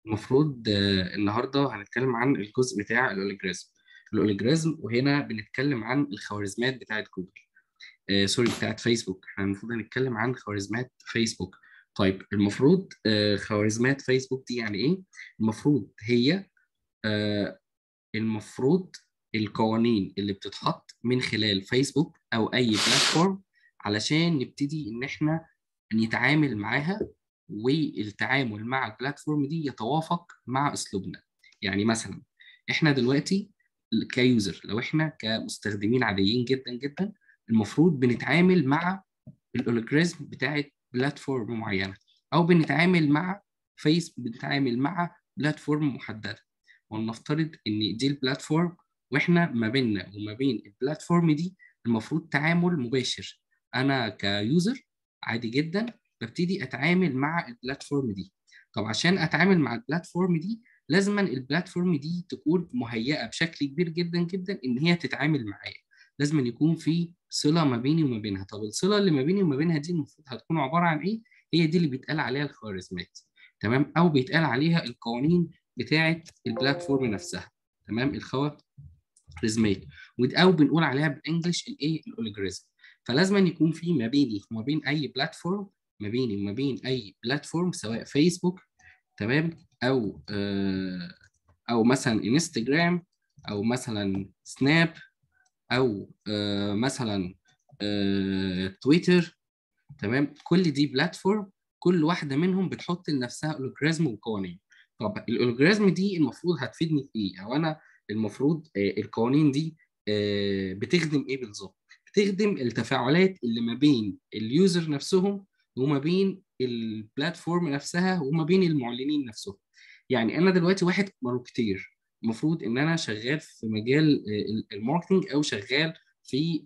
المفروض آه، النهارده هنتكلم عن الجزء بتاع الاوليجرازم الاوليجرازم وهنا بنتكلم عن الخوارزميات بتاعت جوجل آه سوري بتاعت فيسبوك احنا المفروض هنتكلم عن خوارزميات فيسبوك طيب المفروض آه خوارزميات فيسبوك دي يعني ايه المفروض هي آه المفروض القوانين اللي بتتحط من خلال فيسبوك او اي بلاتفورم علشان نبتدي ان احنا نتعامل معاها والتعامل مع البلاتفورم دي يتوافق مع اسلوبنا يعني مثلا احنا دلوقتي كيوزر لو احنا كمستخدمين عاديين جدا جدا المفروض بنتعامل مع الاولوجريزم بتاعت بلاتفورم معينه او بنتعامل مع فيس بنتعامل مع بلاتفورم محدده ولنفترض ان دي البلاتفورم واحنا ما بيننا وما بين البلاتفورم دي المفروض تعامل مباشر انا كيوزر عادي جدا ببتدي اتعامل مع البلاتفورم دي طب عشان اتعامل مع البلاتفورم دي لازما البلاتفورم دي تكون مهيئه بشكل كبير جدا جدا ان هي تتعامل معايا لازم يكون في صله ما بيني وما بينها طب الصله اللي ما بيني وما بينها دي المفروض هتكون عباره عن ايه هي دي اللي بيتقال عليها الخوارزميات تمام او بيتقال عليها القوانين بتاعه البلاتفورم نفسها تمام الخوارزميات او بنقول عليها بالانجلش الايه الاوليجوريزم فلازم يكون في ما بيني وما بين اي بلاتفورم ما بيني وما بين اي بلاتفورم سواء فيسبوك تمام او آه او مثلا انستجرام او مثلا سناب او آه مثلا آه تويتر تمام كل دي بلاتفورم كل واحده منهم بتحط لنفسها الجوريزم وقوانين طب الالجوريزم دي المفروض هتفيدني في ايه او انا المفروض آه القوانين دي آه بتخدم ايه بالظبط بتخدم التفاعلات اللي ما بين اليوزر نفسهم وما بين البلاتفورم نفسها وما بين المعلنين نفسهم يعني انا دلوقتي واحد ماركتير المفروض ان انا شغال في مجال الماركتنج او شغال في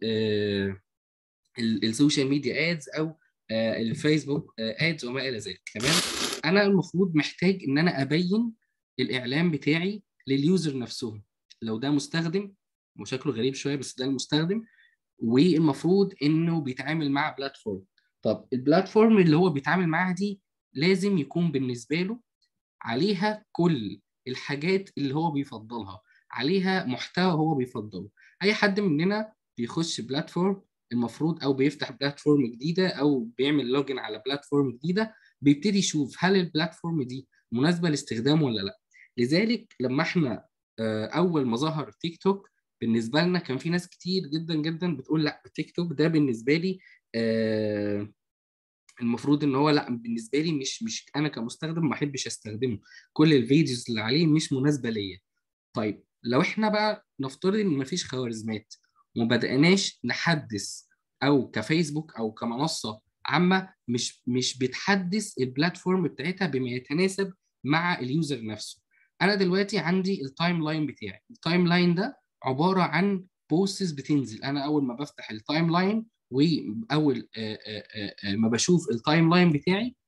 السوشيال ميديا ادز او الفيسبوك ادز وما الى ذلك تمام انا المفروض محتاج ان انا ابين الاعلان بتاعي لليوزر نفسهم لو ده مستخدم وشكله غريب شويه بس ده المستخدم والمفروض انه بيتعامل مع بلاتفورم طب البلاتفورم اللي هو بيتعامل معاها دي لازم يكون بالنسبه له عليها كل الحاجات اللي هو بيفضلها عليها محتوى هو بيفضله اي حد مننا بيخش بلاتفورم المفروض او بيفتح بلاتفورم جديده او بيعمل لوجن على بلاتفورم جديده بيبتدي يشوف هل البلاتفورم دي مناسبه لاستخدامه ولا لا لذلك لما احنا اول ما ظهر تيك توك بالنسبه لنا كان في ناس كتير جدا جدا بتقول لا تيك توك ده بالنسبه لي آه المفروض ان هو لا بالنسبه لي مش مش انا كمستخدم ما احبش استخدمه كل الفيديوز اللي عليه مش مناسبه ليا طيب لو احنا بقى نفترض ان مفيش خوارزميات وما بدأناش نحدث او كفيسبوك او كمنصه عامه مش مش بتحدث البلاتفورم بتاعتها بما يتناسب مع اليوزر نفسه انا دلوقتي عندي التايم لاين بتاعي التايم لاين ده عباره عن بوستس بتنزل انا اول ما بفتح التايم لاين واول ما بشوف التايم لاين بتاعي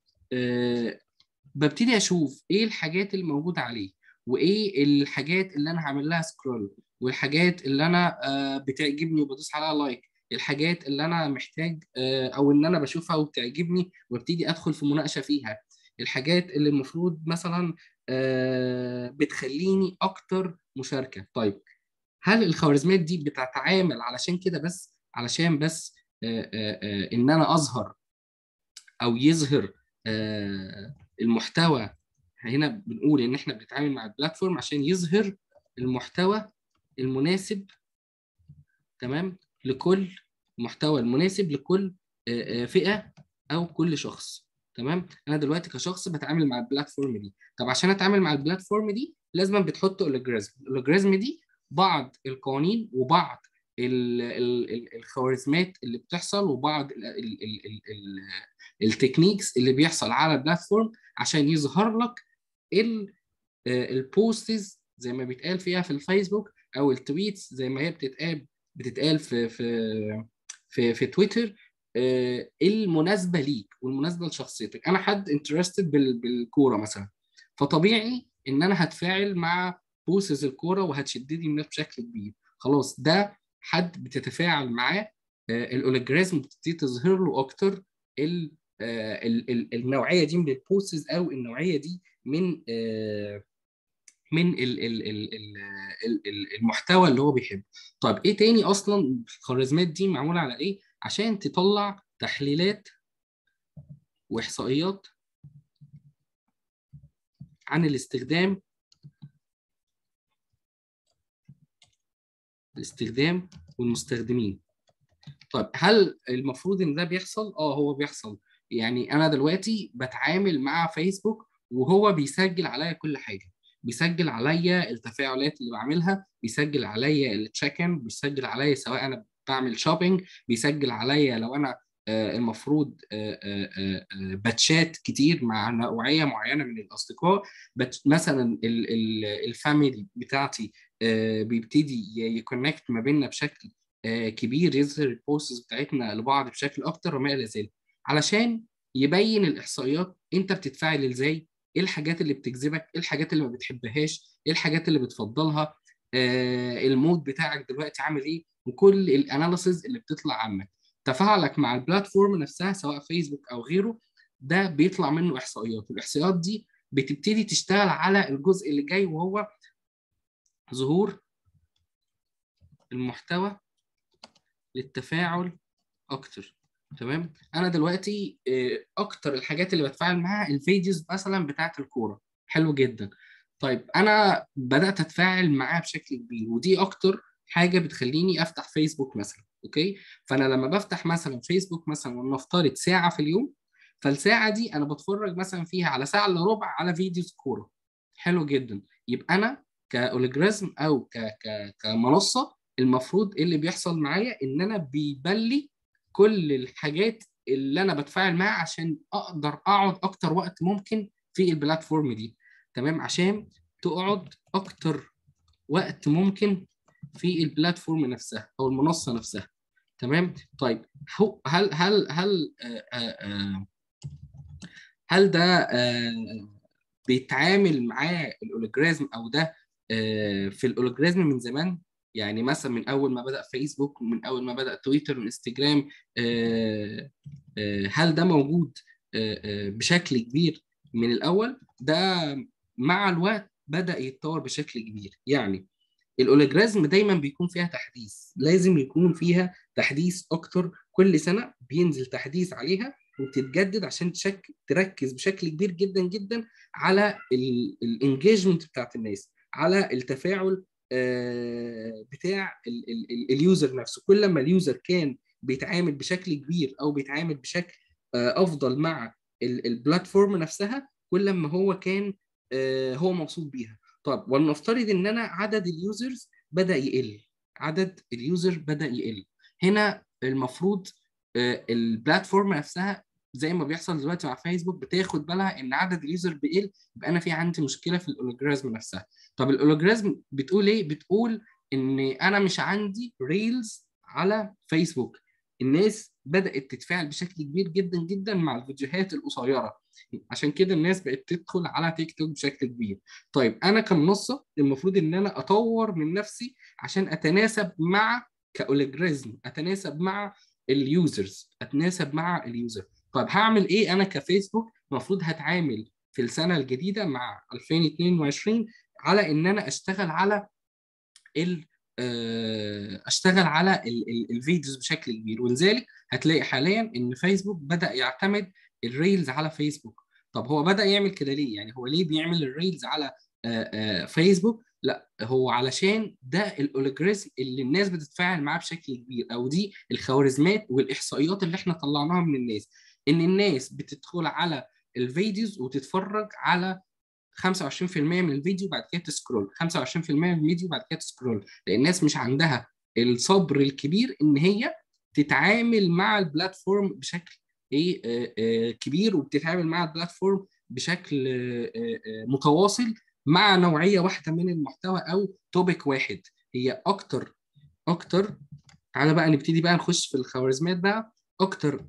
ببتدي اشوف ايه الحاجات اللي موجوده عليه وايه الحاجات اللي انا هعمل لها سكرول والحاجات اللي انا بتعجبني وبدوس عليها لايك الحاجات اللي انا محتاج او ان انا بشوفها وبتعجبني وابتدي ادخل في مناقشه فيها الحاجات اللي المفروض مثلا بتخليني اكتر مشاركه طيب هل الخوارزميات دي بتتعامل علشان كده بس علشان بس آآ آآ ان انا اظهر او يظهر المحتوى هنا بنقول ان احنا بنتعامل مع البلاتفورم عشان يظهر المحتوى المناسب تمام لكل محتوى المناسب لكل فئه او كل شخص تمام انا دلوقتي كشخص بتعامل مع البلاتفورم دي طب عشان اتعامل مع البلاتفورم دي لازم بتحط اولوجريزم الاولوجريزم دي بعض القوانين وبعض الخوارزميات اللي بتحصل وبعض التكنيكس اللي بيحصل على البلاتفورم عشان يظهر لك البوستز زي ما بيتقال فيها في الفيسبوك او التويتس زي ما هي بتتقال بتتقال في في في, في تويتر المناسبه ليك والمناسبه لشخصيتك انا حد انترستد بالكوره مثلا فطبيعي ان انا هتفاعل مع بوستز الكوره وهتشدني منها بشكل كبير خلاص ده حد بتتفاعل معاه الاولوجريزم بتبتدي تظهر له اكتر آه، ال- ال- النوعيه دي من البوستس او النوعيه دي من آه، من ال ال ال ال ال- ال- المحتوى اللي هو بيحبه طيب ايه تاني اصلا الخوارزميات دي معموله على ايه عشان تطلع تحليلات واحصائيات عن الاستخدام الاستخدام والمستخدمين طيب هل المفروض ان ده بيحصل اه هو بيحصل يعني انا دلوقتي بتعامل مع فيسبوك وهو بيسجل عليا كل حاجه بيسجل عليا التفاعلات اللي بعملها بيسجل عليا التشيك ان بيسجل عليا سواء انا بعمل شوبينج بيسجل عليا لو انا آه، المفروض آه، آه، آه، آه، باتشات كتير مع نوعيه معينه من الاصدقاء بت- مثلا ال- ال- الفاميلي بتاعتي آه، بيبتدي يكونكت ما بيننا بشكل آه، كبير يظهر البوستس بتاعتنا لبعض بشكل اكتر وما الى ذلك علشان يبين الاحصائيات انت بتتفاعل ازاي ايه الحاجات اللي بتجذبك ايه الحاجات اللي ما بتحبهاش ايه الحاجات اللي بتفضلها آه، المود بتاعك دلوقتي عامل ايه وكل الاناليسز اللي بتطلع عنك تفاعلك مع البلاتفورم نفسها سواء فيسبوك او غيره ده بيطلع منه احصائيات والاحصائيات دي بتبتدي تشتغل على الجزء اللي جاي وهو ظهور المحتوى للتفاعل اكتر تمام انا دلوقتي آه، اكتر الحاجات اللي بتفاعل معاها الفيديوز مثلا بتاعت الكوره حلو جدا طيب انا بدات اتفاعل معاه بشكل كبير ودي اكتر حاجه بتخليني افتح فيسبوك مثلا اوكي فانا لما بفتح مثلا فيسبوك مثلا ولنفترض ساعه في اليوم فالساعه دي انا بتفرج مثلا فيها على ساعه الا ربع على فيديوز كوره حلو جدا يبقى انا كاوليجرازم او ك ك كمنصه المفروض إيه اللي بيحصل معايا ان انا بيبلي كل الحاجات اللي انا بتفاعل معاها عشان اقدر اقعد اكتر وقت ممكن في البلاتفورم دي تمام عشان تقعد اكتر وقت ممكن في البلاتفورم نفسها او المنصه نفسها تمام طيب هو هل هل هل آه آه آه هل ده آه بيتعامل معاه الاولوجرازم او ده آه في الاولوجرازم من زمان يعني مثلا من اول ما بدا فيسبوك ومن اول ما بدا تويتر وانستجرام آه آه هل ده موجود آه آه بشكل كبير من الاول ده مع الوقت بدا يتطور بشكل كبير يعني الاولوجرازم دايما بيكون فيها تحديث لازم يكون فيها تحديث اكتر كل سنه بينزل تحديث عليها وتتجدد عشان تشك تركز بشكل كبير جدا جدا على الانجيجمنت بتاعت الناس على التفاعل آه، بتاع اليوزر نفسه كل ما اليوزر كان بيتعامل بشكل كبير او بيتعامل بشكل آه، افضل مع البلاتفورم نفسها كل ما هو كان آه، هو مبسوط بيها طب ولنفترض ان انا عدد اليوزرز بدا يقل عدد اليوزر بدا يقل هنا المفروض البلاتفورم نفسها زي ما بيحصل دلوقتي مع فيسبوك بتاخد بالها ان عدد اليوزر بيقل يبقى انا في عندي مشكله في الاولوجرازم نفسها طب الاولوجرازم بتقول ايه بتقول ان انا مش عندي ريلز على فيسبوك الناس بدات تتفاعل بشكل كبير جدا جدا مع الفيديوهات القصيره عشان كده الناس بقت تدخل على تيك توك بشكل كبير طيب انا كمنصه المفروض ان انا اطور من نفسي عشان اتناسب مع كاولوجرازم اتناسب مع اليوزرز اتناسب مع اليوزر طيب هعمل ايه انا كفيسبوك المفروض هتعامل في السنه الجديده مع 2022 على ان انا اشتغل على ال اشتغل على الفيديوز بشكل كبير ولذلك هتلاقي حاليا ان فيسبوك بدا يعتمد الريلز على فيسبوك طب هو بدا يعمل كده ليه يعني هو ليه بيعمل الريلز على فيسبوك لا هو علشان ده الاولوجريزم اللي الناس بتتفاعل معاه بشكل كبير او دي الخوارزميات والاحصائيات اللي احنا طلعناها من الناس ان الناس بتدخل على الفيديوز وتتفرج على 25% من الفيديو بعد كده تسكرول 25% من الفيديو بعد كده تسكرول لان الناس مش عندها الصبر الكبير ان هي تتعامل مع البلاتفورم بشكل ايه آه آه كبير وبتتعامل مع البلاتفورم بشكل آه متواصل مع نوعيه واحده من المحتوى او توبيك واحد هي اكتر اكتر تعالى بقى نبتدي بقى نخش في الخوارزميات بقى اكتر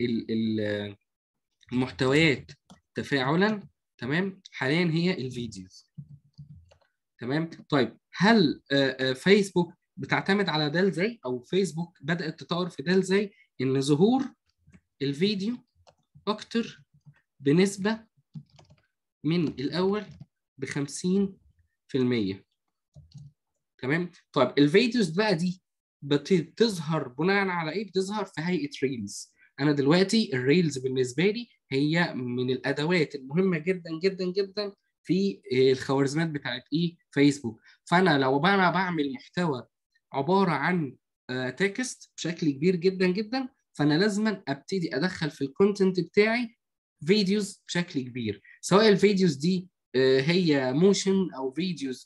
المحتويات تفاعلا تمام حاليا هي الفيديوز تمام طيب هل فيسبوك بتعتمد على ده ازاي او فيسبوك بدات تطور في ده ازاي ان ظهور الفيديو اكتر بنسبه من الاول ب 50% تمام طيب الفيديوز بقى دي بتظهر بناء على ايه بتظهر في هيئه ريلز انا دلوقتي الريلز بالنسبه لي هي من الادوات المهمه جدا جدا جدا في الخوارزميات بتاعت ايه فيسبوك فانا لو انا بعمل محتوى عباره عن تكست بشكل كبير جدا جدا فانا لازم ابتدي ادخل في الكونتنت بتاعي فيديوز بشكل كبير سواء الفيديوز دي هي موشن او فيديوز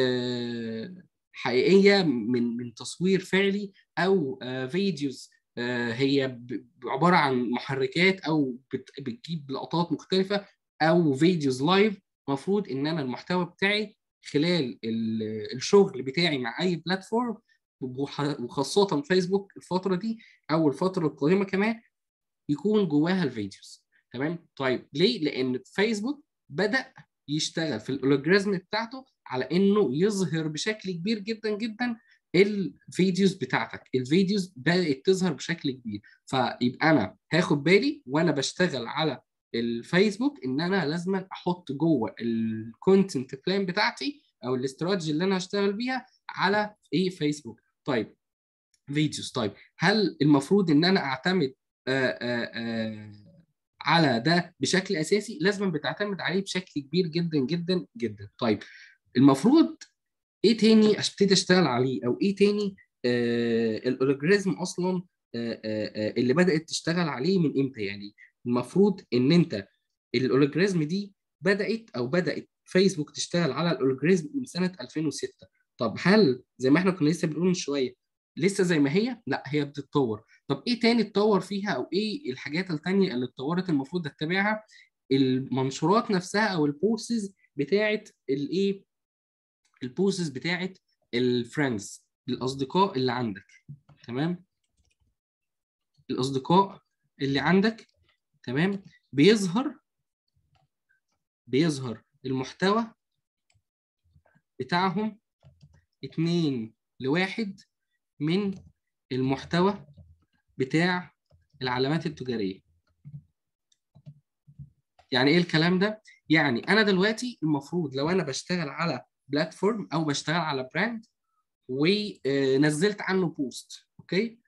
حقيقيه من من تصوير فعلي او فيديوز هي عباره عن محركات او بتجيب لقطات مختلفه او فيديوز لايف المفروض ان انا المحتوى بتاعي خلال الشغل بتاعي مع اي بلاتفورم وخاصه فيسبوك الفتره دي او الفتره القادمه كمان يكون جواها الفيديوز تمام طيب ليه لان فيسبوك بدا يشتغل في الالوجريزم بتاعته على انه يظهر بشكل كبير جدا جدا الفيديوز بتاعتك الفيديوز بدات تظهر بشكل كبير فيبقى انا هاخد بالي وانا بشتغل على الفيسبوك ان انا لازم احط جوه الكونتنت بلان بتاعتي او الاستراتيجي اللي انا هشتغل بيها على ايه فيسبوك طيب فيديوز طيب هل المفروض ان انا اعتمد آآ آآ على ده بشكل اساسي لازم بتعتمد عليه بشكل كبير جدا جدا جدا طيب المفروض ايه تاني ابتدي اشتغل عليه او ايه تاني آه الالجوريزم اصلا آه آه اللي بدات تشتغل عليه من امتى يعني المفروض ان انت الالجوريزم دي بدات او بدات فيسبوك تشتغل على الالجوريزم من سنه 2006 طب هل زي ما احنا كنا لسه بنقول من شويه لسه زي ما هي لا هي بتتطور طب ايه تاني اتطور فيها او ايه الحاجات التانية اللي اتطورت المفروض اتبعها المنشورات نفسها او البوستز بتاعت الايه البوستز بتاعت الفريندز الاصدقاء اللي عندك تمام الاصدقاء اللي عندك تمام بيظهر بيظهر المحتوى بتاعهم اتنين لواحد من المحتوى بتاع العلامات التجارية يعني ايه الكلام ده؟ يعني انا دلوقتي المفروض لو انا بشتغل على بلاتفورم او بشتغل على براند ونزلت عنه بوست اوكي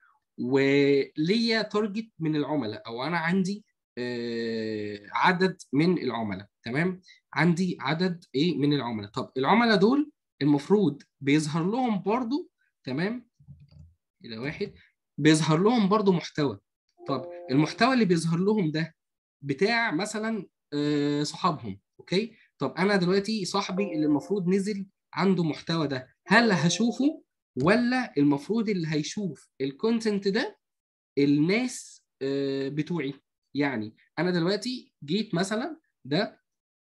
وليا تارجت من العملاء او انا عندي عدد من العملاء تمام عندي عدد ايه من العملاء طب العملاء دول المفروض بيظهر لهم برضو تمام الى واحد بيظهر لهم برضو محتوى طب المحتوى اللي بيظهر لهم ده بتاع مثلا صحابهم اوكي طب انا دلوقتي صاحبي اللي المفروض نزل عنده محتوى ده هل هشوفه ولا المفروض اللي هيشوف الكونتنت ده الناس بتوعي يعني انا دلوقتي جيت مثلا ده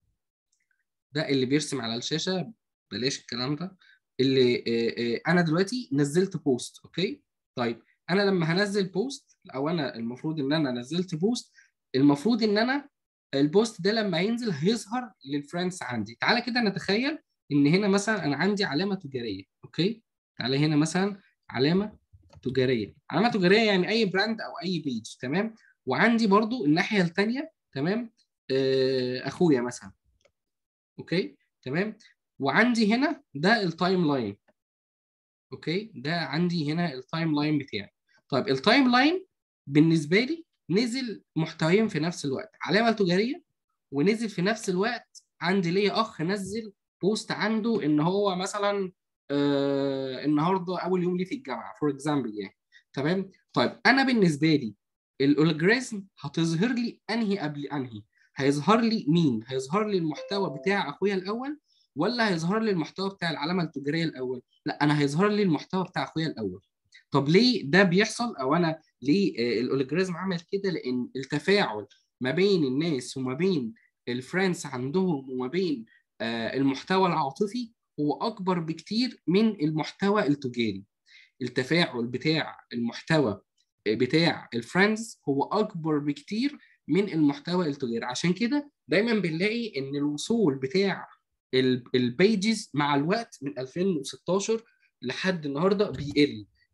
ده اللي بيرسم على الشاشه بلاش الكلام ده اللي انا دلوقتي نزلت بوست اوكي طيب انا لما هنزل بوست او انا المفروض ان انا نزلت بوست المفروض ان انا البوست ده لما ينزل هيظهر للفريندز عندي تعالى كده نتخيل ان هنا مثلا انا عندي علامه تجاريه اوكي تعالى هنا مثلا علامه تجاريه علامه تجاريه يعني اي براند او اي بيج تمام وعندي برضو الناحيه الثانيه تمام آه اخويا مثلا اوكي تمام وعندي هنا ده التايم لاين اوكي ده عندي هنا التايم لاين بتاعي طيب التايم لاين بالنسبه لي نزل محتويين في نفس الوقت علامه تجاريه ونزل في نفس الوقت عندي ليا اخ نزل بوست عنده ان هو مثلا آه النهارده اول يوم ليه في الجامعه فور اكزامبل يعني تمام طيب انا بالنسبه لي الالجوريزم هتظهر لي انهي قبل انهي هيظهر لي مين هيظهر لي المحتوى بتاع اخويا الاول ولا هيظهر لي المحتوى بتاع العلامه التجاريه الاول لا انا هيظهر لي المحتوى بتاع اخويا الاول طب ليه ده بيحصل او انا ليه الالجوريزم عمل كده لان التفاعل ما بين الناس وما بين الفريندز عندهم وما بين المحتوى العاطفي هو اكبر بكتير من المحتوى التجاري التفاعل بتاع المحتوى بتاع الفريندز هو اكبر بكتير من المحتوى التجاري عشان كده دايما بنلاقي ان الوصول بتاع البيجز مع الوقت من 2016 لحد النهارده بيقل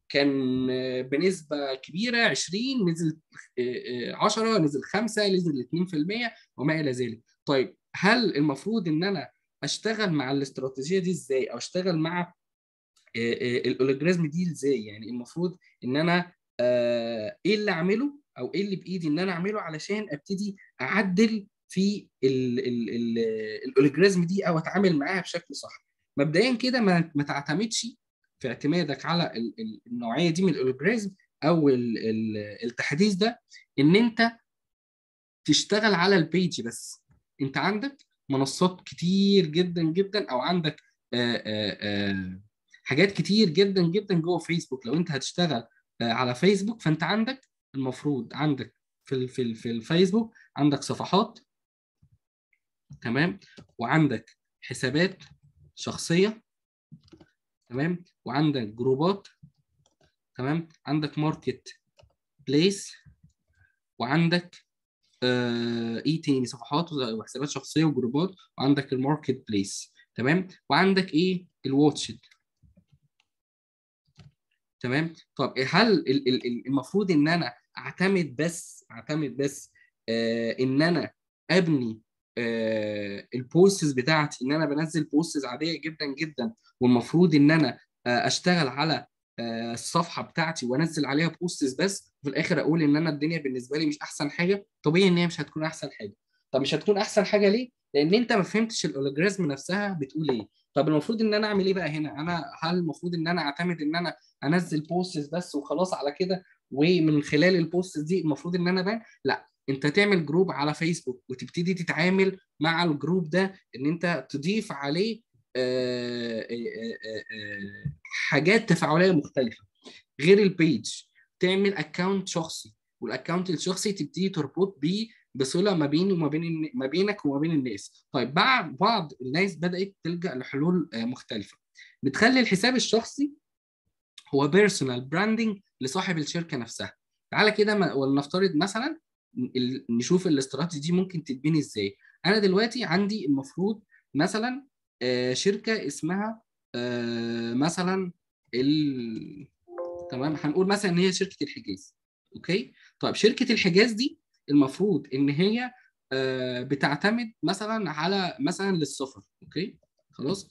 كان بنسبه كبيره 20 نزل 10 نزل 5 نزل 2% وما الى ذلك طيب هل المفروض ان انا اشتغل مع الاستراتيجيه دي ازاي او اشتغل مع الاولوجرازم دي ازاي يعني المفروض ان انا ايه اللي اعمله او ايه اللي بايدي ان انا اعمله علشان ابتدي اعدل في الاولوجرازم دي او اتعامل معاها بشكل صح مبدئيا كده ما, ما تعتمدش في اعتمادك على النوعيه دي من الاولوجرازم او التحديث ده ان انت تشتغل على البيج بس انت عندك منصات كتير جدا جدا او عندك آآ آآ حاجات كتير جدا جدا جوه فيسبوك لو انت هتشتغل على فيسبوك فانت عندك المفروض عندك في في في الفيسبوك عندك صفحات تمام وعندك حسابات شخصيه تمام وعندك جروبات تمام عندك ماركت بليس وعندك آه ايه تاني صفحات وحسابات شخصيه وجروبات وعندك الماركت بليس تمام وعندك ايه الواتشت تمام طب هل المفروض ان انا اعتمد بس اعتمد بس آه ان انا ابني آه البوستس بتاعتي ان انا بنزل بوستس عاديه جدا جدا والمفروض ان انا آه اشتغل على آه الصفحه بتاعتي وانزل عليها بوستس بس وفي الاخر اقول ان انا الدنيا بالنسبه لي مش احسن حاجه طبيعي ان هي مش هتكون احسن حاجه طب مش هتكون احسن حاجه ليه لان انت ما فهمتش الاولوجرازم نفسها بتقول ايه طب المفروض ان انا اعمل ايه بقى هنا انا هل المفروض ان انا اعتمد ان انا انزل بوستس بس وخلاص على كده ومن خلال البوستس دي المفروض ان انا بان لا انت تعمل جروب على فيسبوك وتبتدي تتعامل مع الجروب ده ان انت تضيف عليه آآ آآ حاجات تفاعليه مختلفه غير البيج تعمل اكونت شخصي والاكونت الشخصي تبتدي تربط بيه بصله ما بيني وما بين ما بينك وما بين الناس طيب بعض بعض الناس بدات تلجا لحلول مختلفه بتخلي الحساب الشخصي هو بيرسونال براندنج لصاحب الشركه نفسها تعالى كده ولنفترض مثلا نشوف الاستراتيجي دي ممكن تتبني ازاي انا دلوقتي عندي المفروض مثلا شركه اسمها مثلا ال... تمام هنقول مثلا ان هي شركه الحجاز اوكي طيب شركه الحجاز دي المفروض ان هي بتعتمد مثلا على مثلا للسفر اوكي خلاص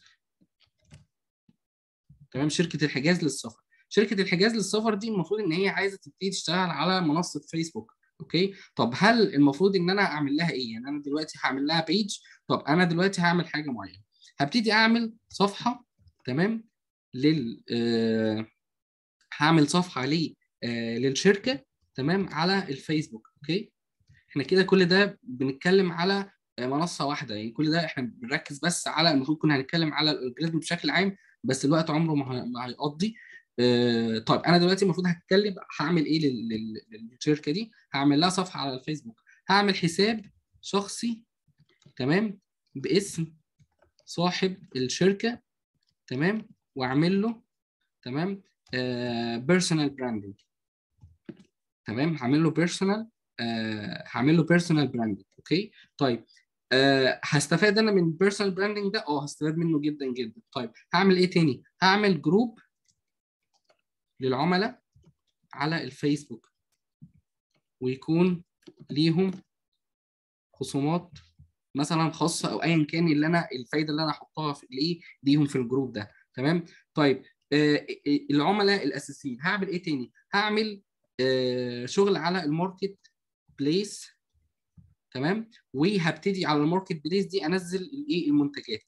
تمام شركه الحجاز للسفر شركه الحجاز للسفر دي المفروض ان هي عايزه تبتدي تشتغل على منصه فيسبوك اوكي طب هل المفروض ان انا اعمل لها ايه يعني انا دلوقتي هعمل لها بيج طب انا دلوقتي هعمل حاجه معينه هبتدي اعمل صفحه تمام لل آه هعمل صفحه ليه آه للشركه تمام على الفيسبوك اوكي احنا كده كل ده بنتكلم على منصه واحده يعني كل ده احنا بنركز بس على المفروض كنا هنتكلم على الالجوريزم بشكل عام بس الوقت عمره ما هيقضي آه طيب انا دلوقتي المفروض هتكلم هعمل ايه للشركه دي هعمل لها صفحه على الفيسبوك هعمل حساب شخصي تمام باسم صاحب الشركه تمام واعمل له تمام بيرسونال uh, براندنج تمام هعمل له بيرسونال هعمل له بيرسونال براندنج اوكي طيب أه هستفاد انا من البيرسونال براندنج ده اه هستفاد منه جدا جدا طيب هعمل ايه تاني هعمل جروب للعملاء على الفيسبوك ويكون ليهم خصومات مثلا خاصه او ايا كان اللي انا الفايده اللي انا احطها في الايه ليهم في الجروب ده تمام طيب آه العملاء الاساسيين هعمل ايه تاني هعمل آه شغل على الماركت بليس تمام وهبتدي على الماركت بليس دي انزل الايه المنتجات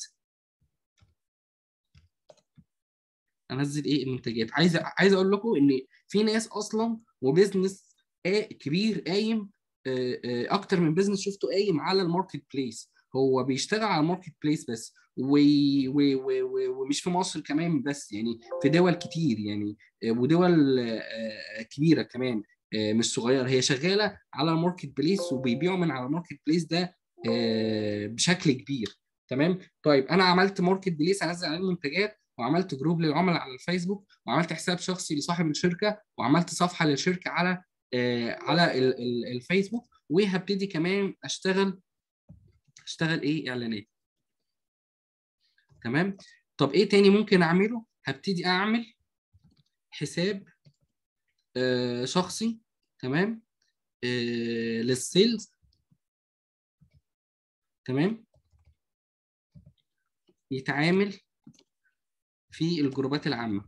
انزل ايه المنتجات عايز عايز اقول لكم ان في ناس اصلا وبزنس كبير قايم اكتر من بزنس شفته قايم على الماركت بليس هو بيشتغل على الماركت بليس بس و... و... و... ومش في مصر كمان بس يعني في دول كتير يعني ودول كبيره كمان مش صغيره هي شغاله على الماركت بليس وبيبيعوا من على الماركت بليس ده بشكل كبير تمام طيب انا عملت ماركت بليس انزل عليه المنتجات وعملت جروب للعملاء على الفيسبوك وعملت حساب شخصي لصاحب الشركه وعملت صفحه للشركه على آه على ال ال الفيسبوك وهبتدي كمان اشتغل اشتغل ايه اعلانات تمام طب ايه تاني ممكن اعمله هبتدي اعمل حساب آه، شخصي تمام آه، للسيلز تمام يتعامل في الجروبات العامه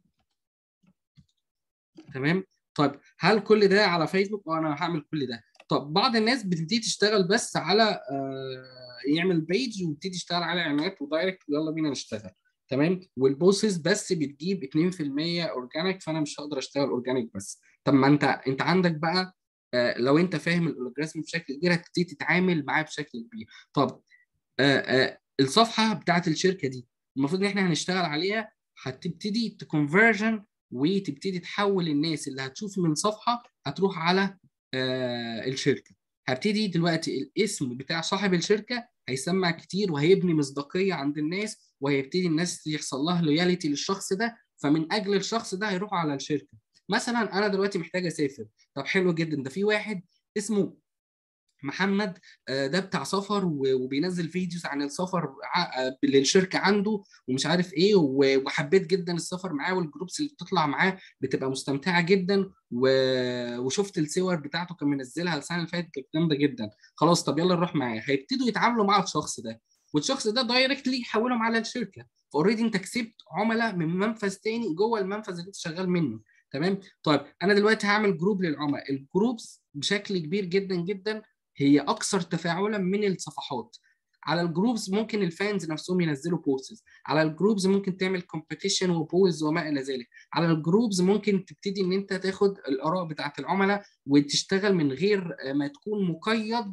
تمام طيب هل كل ده على فيسبوك اه انا هعمل كل ده طب بعض الناس بتبتدي تشتغل بس على آه، يعمل بيج ويبتدي يشتغل على اعلانات ودايركت يلا بينا نشتغل تمام والبوسز بس بتجيب 2% اورجانيك فانا مش هقدر اشتغل اورجانيك بس طب ما انت انت عندك بقى آه، لو انت فاهم الاولوجرافي بشكل كبير هتبتدي تتعامل معاه بشكل كبير طب آه، آه، الصفحه بتاعت الشركه دي المفروض ان احنا هنشتغل عليها هتبتدي تكونفرجن وتبتدي تحول الناس اللي هتشوف من صفحه هتروح على آه، الشركه هبتدي دلوقتي الاسم بتاع صاحب الشركه هيسمع كتير وهيبني مصداقيه عند الناس وهيبتدي الناس يحصل لها لويالتي للشخص ده فمن اجل الشخص ده هيروحوا على الشركه مثلا انا دلوقتي محتاج اسافر طب حلو جدا ده في واحد اسمه محمد آه، ده بتاع سفر و- وبينزل فيديوز عن السفر ع- آه، للشركه عنده ومش عارف ايه و- وحبيت جدا السفر معاه والجروبس اللي بتطلع معاه بتبقى مستمتعه جدا و- وشفت الصور بتاعته كان منزلها السنه اللي فاتت كانت جامده جدا خلاص طب يلا نروح معاه هيبتدوا يتعاملوا مع الشخص ده والشخص ده دايركتلي يحولهم على الشركه فاوريدي انت كسبت عملاء من منفذ تاني جوه المنفذ اللي انت شغال منه تمام طيب انا دلوقتي هعمل جروب للعملاء الجروبس بشكل كبير جدا جدا هي اكثر تفاعلا من الصفحات على الجروبز ممكن الفانز نفسهم ينزلوا بوستس على الجروبز ممكن تعمل كومبيتيشن وبولز وما الى ذلك على الجروبز ممكن تبتدي ان انت تاخد الاراء بتاعت العملاء وتشتغل من غير ما تكون مقيد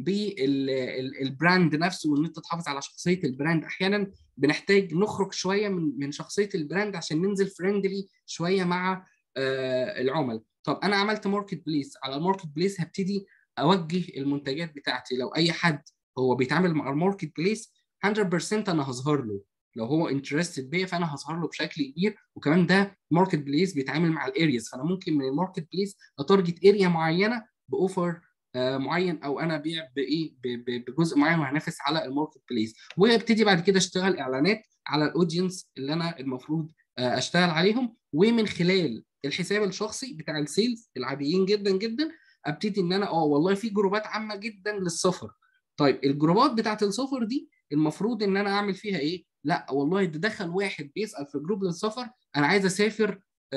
بالبراند نفسه وان انت تحافظ على شخصيه البراند احيانا بنحتاج نخرج شويه من من شخصيه البراند عشان ننزل فريندلي شويه مع آه، العملاء طب انا عملت ماركت بليس على الماركت بليس هبتدي اوجه المنتجات بتاعتي لو اي حد هو بيتعامل مع الماركت بليس 100% انا هظهر له لو هو انترستد بيا فانا هظهر له بشكل كبير وكمان ده ماركت بليس بيتعامل مع الارياز فانا ممكن من الماركت بليس اتارجت اريا معينه باوفر آه، معين او انا ابيع بايه ب- ب- بجزء معين وهنافس على الماركت بليس وابتدي بعد كده اشتغل اعلانات على الاودينس اللي انا المفروض آه، اشتغل عليهم ومن خلال الحساب الشخصي بتاع السيلز العاديين جدا جدا ابتدي ان انا اه والله في جروبات عامه جدا للسفر طيب الجروبات بتاعت السفر دي المفروض ان انا اعمل فيها ايه لا والله ده دخل واحد بيسال في جروب للسفر انا عايز اسافر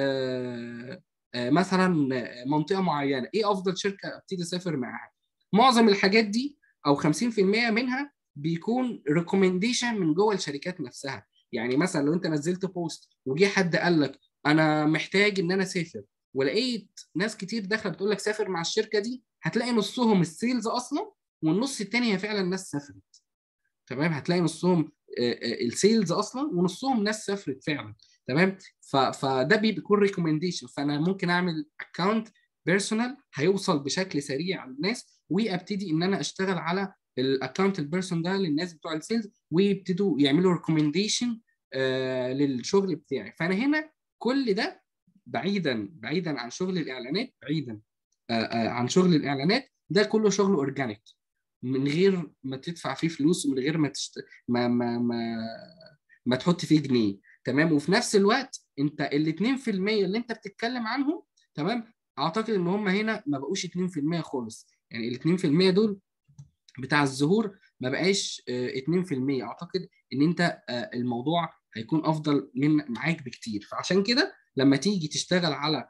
آه آه مثلا منطقه معينه ايه افضل شركه ابتدي اسافر معاها معظم الحاجات دي او 50% منها بيكون ريكومنديشن من جوه الشركات نفسها يعني مثلا لو انت نزلت بوست وجي حد قال لك انا محتاج ان انا اسافر ولقيت ناس كتير داخله بتقول لك سافر مع الشركه دي هتلاقي نصهم السيلز اصلا والنص التاني هي فعلا ناس سافرت تمام هتلاقي نصهم آه، آه، السيلز اصلا ونصهم ناس سافرت فعلا تمام ف- فده بيكون ريكومنديشن فانا ممكن اعمل اكونت بيرسونال هيوصل بشكل سريع للناس وابتدي ان انا اشتغل على الاكونت البيرسون ده للناس بتوع السيلز ويبتدوا يعملوا ريكومنديشن للشغل بتاعي فانا هنا كل ده بعيدا بعيدا عن شغل الاعلانات بعيدا آه، آه، عن شغل الاعلانات ده كله شغل اورجانيك من غير ما تدفع فيه فلوس ومن غير ما تشت... ما ما ما ما تحط فيه جنيه تمام وفي نفس الوقت انت ال 2% اللي انت بتتكلم عنهم تمام اعتقد ان هم هنا ما بقوش 2% خالص يعني ال 2% دول بتاع الظهور ما بقاش آه، 2% اعتقد ان انت آه، الموضوع هيكون افضل من معاك بكتير فعشان كده لما تيجي تشتغل على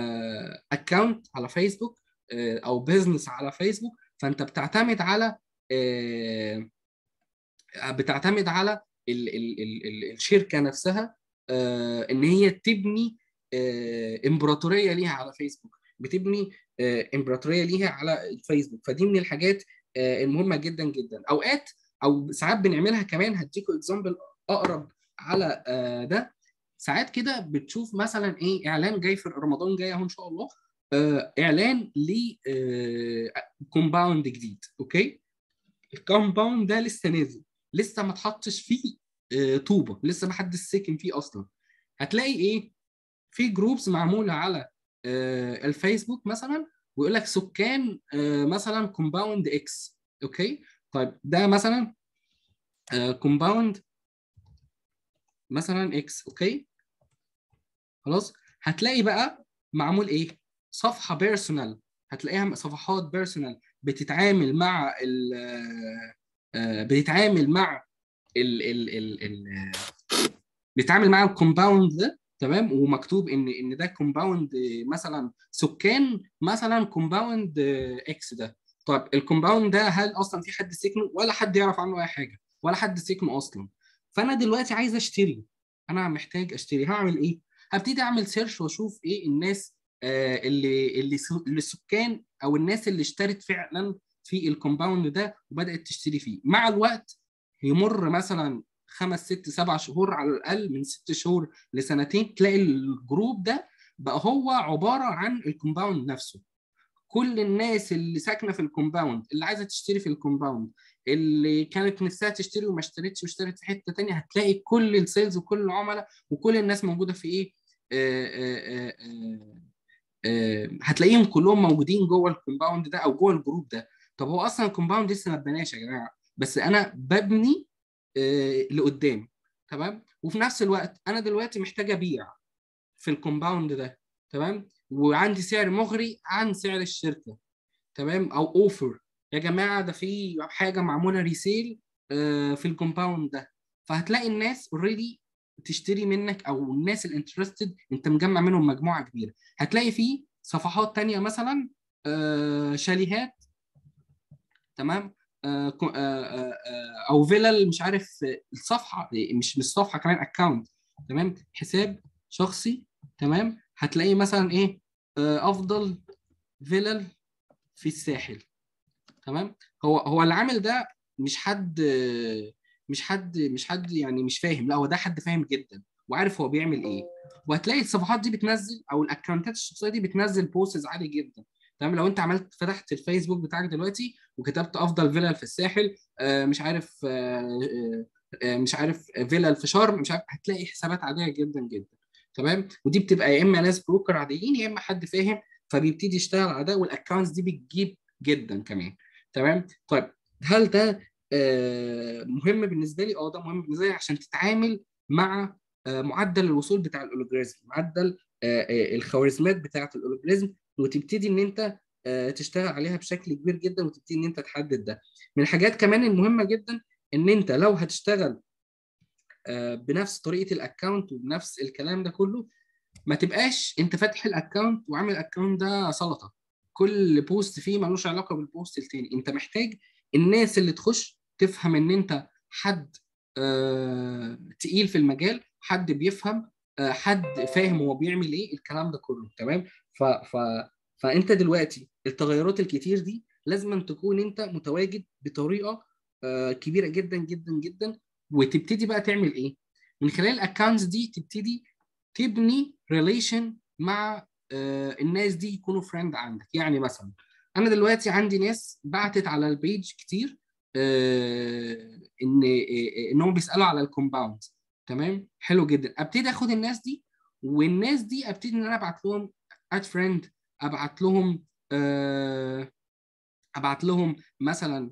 اكونت على فيسبوك آه، او بزنس على فيسبوك فانت بتعتمد على آه، بتعتمد على ال ال ال ال الشركه نفسها آه، ان هي تبني آه، امبراطوريه ليها على فيسبوك بتبني آه، امبراطوريه ليها على الفيسبوك فدي من الحاجات آه، المهمه جدا جدا اوقات او ساعات بنعملها كمان هديكوا اكزامبل اقرب على آه، ده ساعات كده بتشوف مثلا ايه اعلان جاي في رمضان جاي اهو ان شاء الله آه، اعلان ل كومباوند جديد اوكي الكومباوند ده لسه نازل لسه ما اتحطش فيه آه، طوبه لسه ما حدش ساكن فيه اصلا هتلاقي ايه في جروبس معموله على آه، الفيسبوك مثلا ويقول لك سكان آه، مثلا كومباوند اكس اوكي طيب ده مثلا كومباوند مثلا اكس اوكي خلاص هتلاقي بقى معمول ايه صفحه بيرسونال هتلاقيها صفحات بيرسونال بتتعامل مع ال بتتعامل مع ال ال ال ال بتتعامل مع الكومباوند ده تمام ومكتوب ان ان ده كومباوند مثلا سكان مثلا كومباوند اكس ده طيب الكومباوند ده هل اصلا في حد سكنه ولا حد يعرف عنه اي حاجه ولا حد سكنه اصلا فانا دلوقتي عايز اشتري انا محتاج اشتري هعمل ايه هبتدي اعمل سيرش واشوف ايه الناس آه اللي اللي اللي السكان او الناس اللي اشترت فعلا في الكومباوند ده وبدات تشتري فيه مع الوقت يمر مثلا خمس ست سبع شهور على الاقل من ست شهور لسنتين تلاقي الجروب ده بقى هو عباره عن الكومباوند نفسه كل الناس اللي ساكنه في الكومباوند اللي عايزه تشتري في الكومباوند اللي كانت نفسها تشتري وما اشترتش واشترت في حته ثانيه هتلاقي كل السيلز وكل العملاء وكل الناس موجوده في ايه آآ آآ آآ هتلاقيهم كلهم موجودين جوه الكومباوند ده او جوه الجروب ده طب هو اصلا الكومباوند لسه ما اتبناش يا جماعه بس انا ببني لقدام تمام وفي نفس الوقت انا دلوقتي محتاج ابيع في الكومباوند ده تمام وعندي سعر مغري عن سعر الشركه تمام او اوفر يا جماعه ده في حاجه معموله ريسيل في الكومباوند ده فهتلاقي الناس اوريدي تشتري منك او الناس الانترستد انت مجمع منهم مجموعه كبيره هتلاقي في صفحات تانية مثلا شاليهات تمام او فيلل مش عارف الصفحه مش مش صفحه كمان اكونت تمام حساب شخصي تمام هتلاقي مثلا ايه افضل فيلل في الساحل تمام هو هو العامل ده مش حد مش حد مش حد يعني مش فاهم لا هو ده حد فاهم جدا وعارف هو بيعمل ايه وهتلاقي الصفحات دي بتنزل او الاكونتات الشخصيه دي بتنزل بوستز عالي جدا تمام لو انت عملت فتحت الفيسبوك بتاعك دلوقتي وكتبت افضل فيلل في الساحل آه مش عارف آه آه مش عارف فيلل في شرم مش عارف هتلاقي حسابات عاديه جدا جدا تمام ودي بتبقى يا اما ناس بروكر عاديين يا اما حد فاهم فبيبتدي يشتغل على ده والاكونتس دي بتجيب جدا كمان تمام طيب هل ده مهم بالنسبه لي اه ده مهم بالنسبه لي عشان تتعامل مع معدل الوصول بتاع الاولوجريزم معدل الخوارزميات بتاعه الاولوجريزم وتبتدي ان انت تشتغل عليها بشكل كبير جدا وتبتدي ان انت تحدد ده من الحاجات كمان المهمه جدا ان انت لو هتشتغل بنفس طريقه الاكونت وبنفس الكلام ده كله ما تبقاش انت فاتح الاكونت وعامل الاكونت ده سلطه كل بوست فيه ملوش علاقه بالبوست التاني انت محتاج الناس اللي تخش تفهم ان انت حد آه تقيل في المجال حد بيفهم آه حد فاهم هو بيعمل ايه الكلام ده كله تمام ف ف فانت دلوقتي التغيرات الكتير دي لازم تكون انت متواجد بطريقه آه كبيره جدا جدا جدا وتبتدي بقى تعمل ايه من خلال الاكونتس دي تبتدي تبني ريليشن مع آه الناس دي يكونوا فريند عندك يعني مثلا انا دلوقتي عندي ناس بعتت على البيج كتير آه ان آه انهم بيسالوا على الكومباوند تمام حلو جدا ابتدي اخد الناس دي والناس دي ابتدي ان انا ابعت لهم اد فريند ابعت لهم آه ابعت لهم مثلا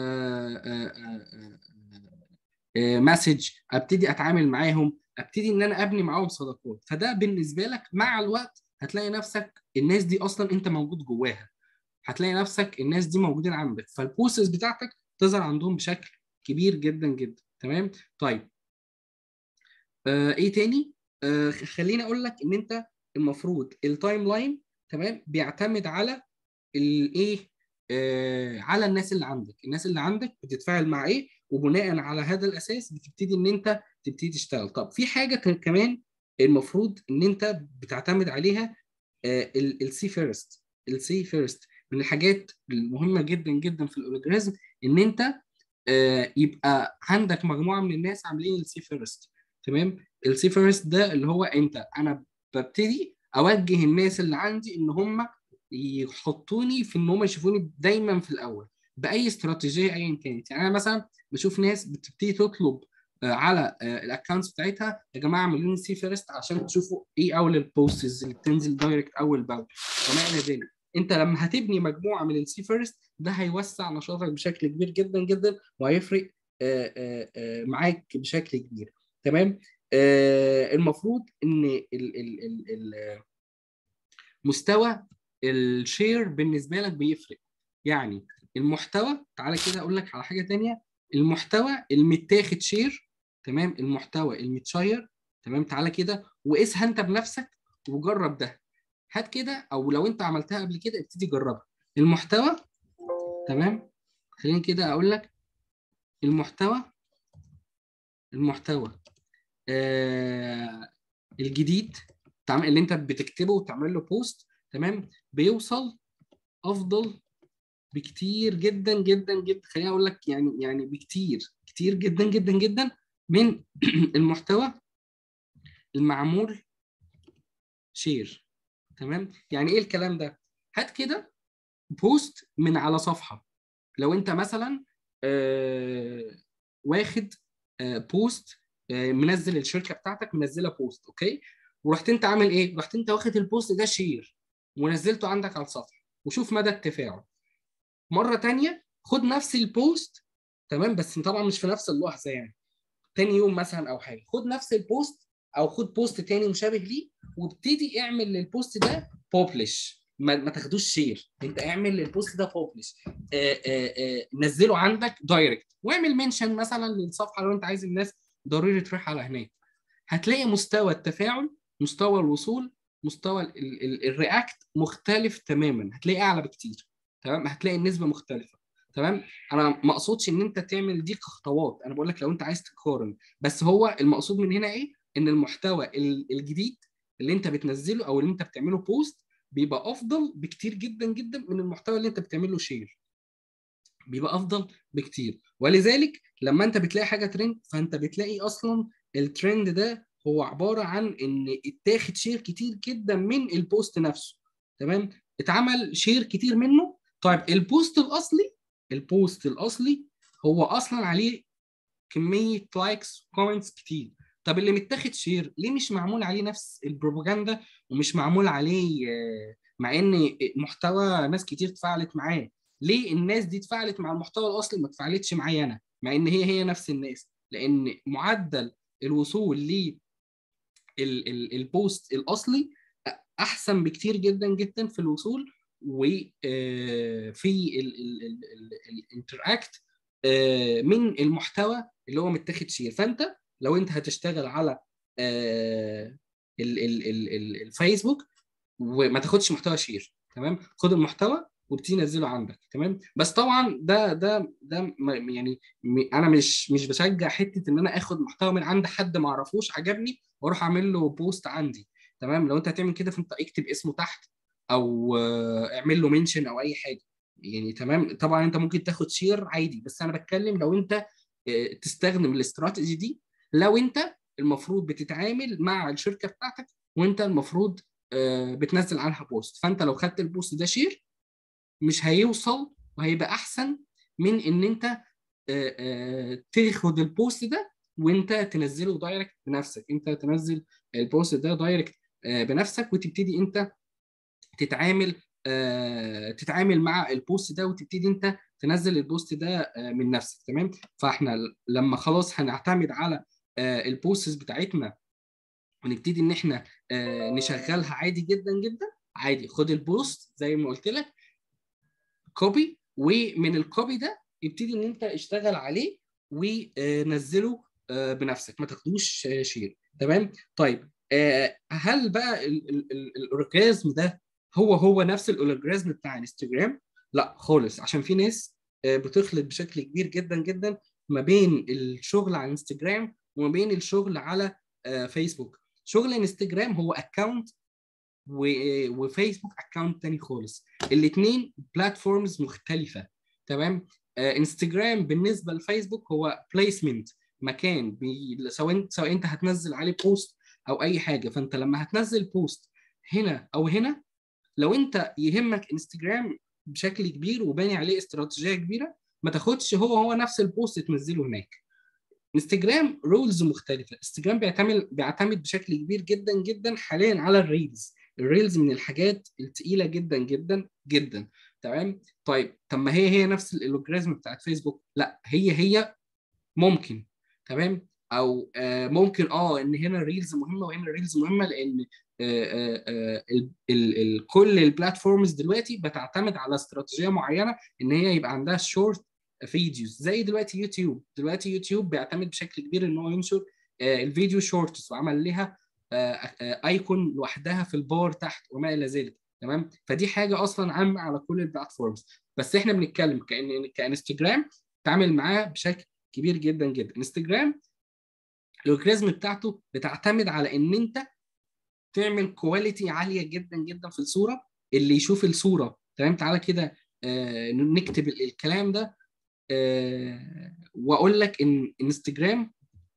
مسج ابتدي اتعامل معاهم ابتدي ان انا ابني معاهم صداقات فده بالنسبه لك مع الوقت هتلاقي نفسك الناس دي اصلا انت موجود جواها هتلاقي نفسك الناس دي موجودين عندك فالبوستس بتاعتك تظهر عندهم بشكل كبير جدا جدا تمام طيب آه ايه تاني آه خليني اقول لك ان انت المفروض التايم لاين تمام بيعتمد على الايه آه على الناس اللي عندك الناس اللي عندك بتتفاعل مع ايه وبناء على هذا الاساس بتبتدي ان انت تبتدي تشتغل طب في حاجه كمان المفروض ان انت بتعتمد عليها السي فيرست السي فيرست من الحاجات المهمه جدا جدا في الاولوجريزم ان انت آه يبقى عندك مجموعه من الناس عاملين السي فيرست تمام السي فيرست ده اللي هو انت انا ببتدي اوجه الناس اللي عندي ان هم يحطوني في ان هم يشوفوني دايما في الاول باي استراتيجيه ايا كانت يعني انا مثلا بشوف ناس بتبتدي تطلب على الاكونتس بتاعتها يا جماعه اعملوا لي سي فيرست عشان تشوفوا ايه اول البوستس اللي بتنزل دايركت اول باول وما الى ذلك انت لما هتبني مجموعه من السي فيرست ده هيوسع نشاطك بشكل كبير جدا جدا وهيفرق معاك بشكل كبير تمام المفروض ان ال ال ال ال مستوى الشير بالنسبه لك بيفرق يعني المحتوى تعالى كده اقول لك على حاجه تانية المحتوى المتاخد شير تمام المحتوى المتشير تمام تعالى كده وقيسها انت بنفسك وجرب ده هات كده او لو انت عملتها قبل كده ابتدي جربها المحتوى تمام خليني كده اقول لك المحتوى المحتوى آه الجديد اللي انت بتكتبه وتعمل له بوست تمام بيوصل افضل بكتير جدا جدا جدا خليني اقول لك يعني يعني بكتير كتير جدا جدا جدا من المحتوى المعمول شير تمام يعني ايه الكلام ده هات كده بوست من على صفحه لو انت مثلا آه واخد آه بوست آه منزل الشركه بتاعتك منزله بوست اوكي ورحت انت عامل ايه رحت انت واخد البوست ده شير ونزلته عندك على الصفحه وشوف مدى التفاعل مره تانية خد نفس البوست تمام بس طبعا مش في نفس اللحظه يعني تاني يوم مثلا او حاجه خد نفس البوست او خد بوست تاني مشابه ليه وابتدي اعمل للبوست ده بوبلش ما, ما تاخدوش شير انت اعمل للبوست ده بوبلش نزله عندك دايركت واعمل منشن مثلا للصفحه لو انت عايز الناس ضروري تروح على هناك هتلاقي مستوى التفاعل مستوى الوصول مستوى الرياكت مختلف تماما هتلاقي اعلى بكتير تمام هتلاقي النسبه مختلفه تمام انا ما اقصدش ان انت تعمل دي كخطوات انا بقول لك لو انت عايز تقارن بس هو المقصود من هنا ايه ان المحتوى الجديد اللي انت بتنزله او اللي انت بتعمله بوست بيبقى افضل بكتير جدا جدا من المحتوى اللي انت بتعمله شير بيبقى افضل بكتير ولذلك لما انت بتلاقي حاجه ترند فانت بتلاقي اصلا الترند ده هو عباره عن ان اتاخد شير كتير جدا من البوست نفسه تمام اتعمل شير كتير منه طيب البوست الاصلي البوست الاصلي هو اصلا عليه كميه لايكس وكومنتس كتير طب اللي متاخد شير ليه مش معمول عليه نفس البروباجندا ومش معمول عليه مع ان محتوى ناس كتير اتفاعلت معاه ليه الناس دي اتفاعلت مع المحتوى الاصلي ما اتفاعلتش معايا انا مع ان هي هي نفس الناس لان معدل الوصول ل البوست الاصلي احسن بكتير جدا جدا في الوصول وفي الانتراكت من المحتوى اللي هو متاخد شير فانت لو انت هتشتغل على الفيسبوك وما تاخدش محتوى شير تمام خد المحتوى وابتدي نزله عندك تمام بس طبعا ده ده ده يعني انا مش مش بشجع حته ان انا اخد محتوى من عند حد ما اعرفوش عجبني واروح اعمل له بوست عندي تمام لو انت هتعمل كده فانت اكتب اسمه تحت او اعمل له منشن او اي حاجه يعني تمام طبعا انت ممكن تاخد شير عادي بس انا بتكلم لو انت تستخدم الاستراتيجي دي لو انت المفروض بتتعامل مع الشركه بتاعتك وانت المفروض بتنزل عنها بوست فانت لو خدت البوست ده شير مش هيوصل وهيبقى احسن من ان انت تاخد البوست ده وانت تنزله دايركت بنفسك انت تنزل البوست ده دايركت بنفسك وتبتدي انت تتعامل تتعامل مع البوست ده وتبتدي انت تنزل البوست ده من نفسك تمام فاحنا لما خلاص هنعتمد على البوستس بتاعتنا ونبتدي ان احنا نشغلها عادي جدا جدا عادي خد البوست زي ما قلت لك كوبي ومن الكوبي ده ابتدي ان انت اشتغل عليه ونزله بنفسك ما تاخدوش شير تمام طيب هل بقى الاورجازم ده هو هو نفس الاورجازم بتاع انستجرام لا خالص عشان في ناس بتخلط بشكل كبير جدا جدا ما بين الشغل على انستجرام وما بين الشغل على فيسبوك شغل انستجرام هو اكونت وفيسبوك اكونت تاني خالص الاثنين بلاتفورمز مختلفه تمام انستجرام بالنسبه لفيسبوك هو بليسمنت مكان بي... سواء انت سواء انت هتنزل عليه بوست او اي حاجه فانت لما هتنزل بوست هنا او هنا لو انت يهمك انستجرام بشكل كبير وباني عليه استراتيجيه كبيره ما تاخدش هو هو نفس البوست تنزله هناك انستجرام رولز مختلفه انستجرام بيعتمد بيعتمد بشكل كبير جدا جدا حاليا على الريلز الريلز من الحاجات الثقيله جدا جدا جدا تمام طيب طب ما هي هي نفس الالوجريزم بتاعت فيسبوك لا هي هي ممكن تمام او آه، ممكن اه ان هنا الريلز مهمه وهنا الريلز مهمه لان آه، آه، آه، ال- ال- ال- كل البلاتفورمز دلوقتي بتعتمد على استراتيجيه معينه ان هي يبقى عندها شورت فيديوز زي دلوقتي يوتيوب دلوقتي يوتيوب بيعتمد بشكل كبير ان هو ينشر آه، الفيديو شورتس وعمل لها آه، آه، ايكون لوحدها في البار تحت وما الى ذلك تمام فدي حاجه اصلا عامه على كل البلاتفورمز بس احنا بنتكلم كان كانستجرام تعامل معاه بشكل كبير جدا جدا انستجرام الالجوريزم بتاعته بتعتمد على ان انت تعمل كواليتي عاليه جدا جدا في الصوره اللي يشوف الصوره تمام تعالى كده آه، نكتب ال- الكلام ده آه، واقول لك ان انستجرام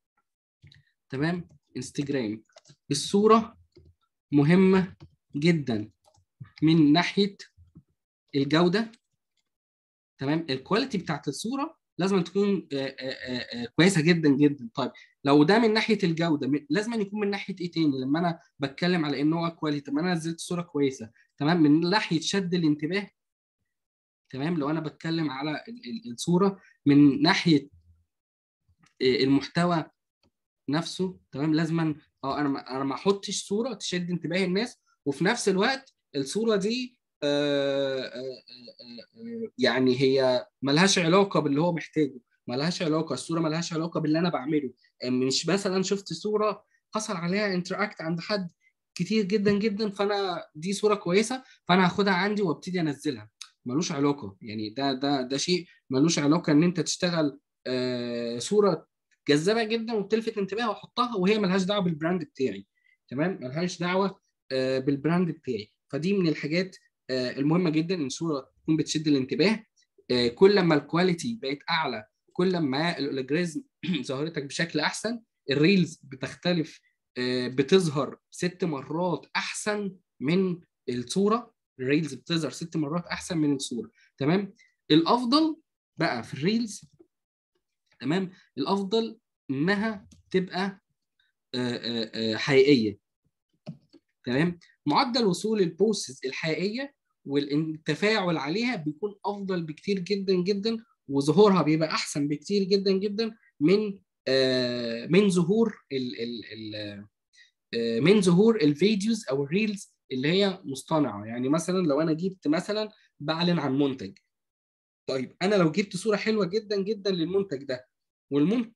تمام انستجرام الصوره مهمه جدا من ناحيه الجوده تمام الكواليتي بتاعت الصوره لازم تكون آه، آه، آه، آه، كويسه جدا جدا طيب لو ده من ناحيه الجوده م- لازم أن يكون من ناحيه ايه تاني لما انا بتكلم على ان هو كواليتي طب انا نزلت صوره كويسه تمام من ناحيه شد الانتباه تمام لو انا بتكلم على ال- ال- الصوره من ناحيه آه، المحتوى نفسه تمام لازما اه انا ما انا ما احطش صوره تشد انتباه الناس وفي نفس الوقت الصوره دي آه، آه، آه، آه، يعني هي ملهاش علاقه باللي هو محتاجه ملهاش علاقه الصوره ملهاش علاقه باللي انا بعمله آه، مش مثلا شفت صوره حصل عليها انتراكت عند حد كتير جدا جدا فانا دي صوره كويسه فانا هاخدها عندي وابتدي انزلها ملوش علاقه يعني ده ده ده شيء ملوش علاقه ان انت تشتغل آه، صوره جذابه جدا وبتلفت انتباه واحطها وهي ملهاش دعوه بالبراند بتاعي تمام ملهاش دعوه آه، بالبراند بتاعي فدي من الحاجات آه، المهمه جدا ان الصوره تكون بتشد الانتباه آه، كل ما الكواليتي بقت اعلى كل ما الالجوريزم ظهرتك بشكل احسن الريلز بتختلف آه، بتظهر ست مرات احسن من الصوره الريلز بتظهر ست مرات احسن من الصوره تمام الافضل بقى في الريلز تمام الافضل انها تبقى آه، آه، آه، حقيقيه تمام معدل وصول البوستس الحقيقيه والتفاعل عليها بيكون افضل بكتير جدا جدا وظهورها بيبقى احسن بكتير جدا جدا من آه، من ظهور ال ال ال آه، من ظهور الفيديوز او الريلز اللي هي مصطنعه يعني مثلا لو انا جبت مثلا بعلن عن منتج طيب انا لو جبت صوره حلوه جدا جدا للمنتج ده والمنتج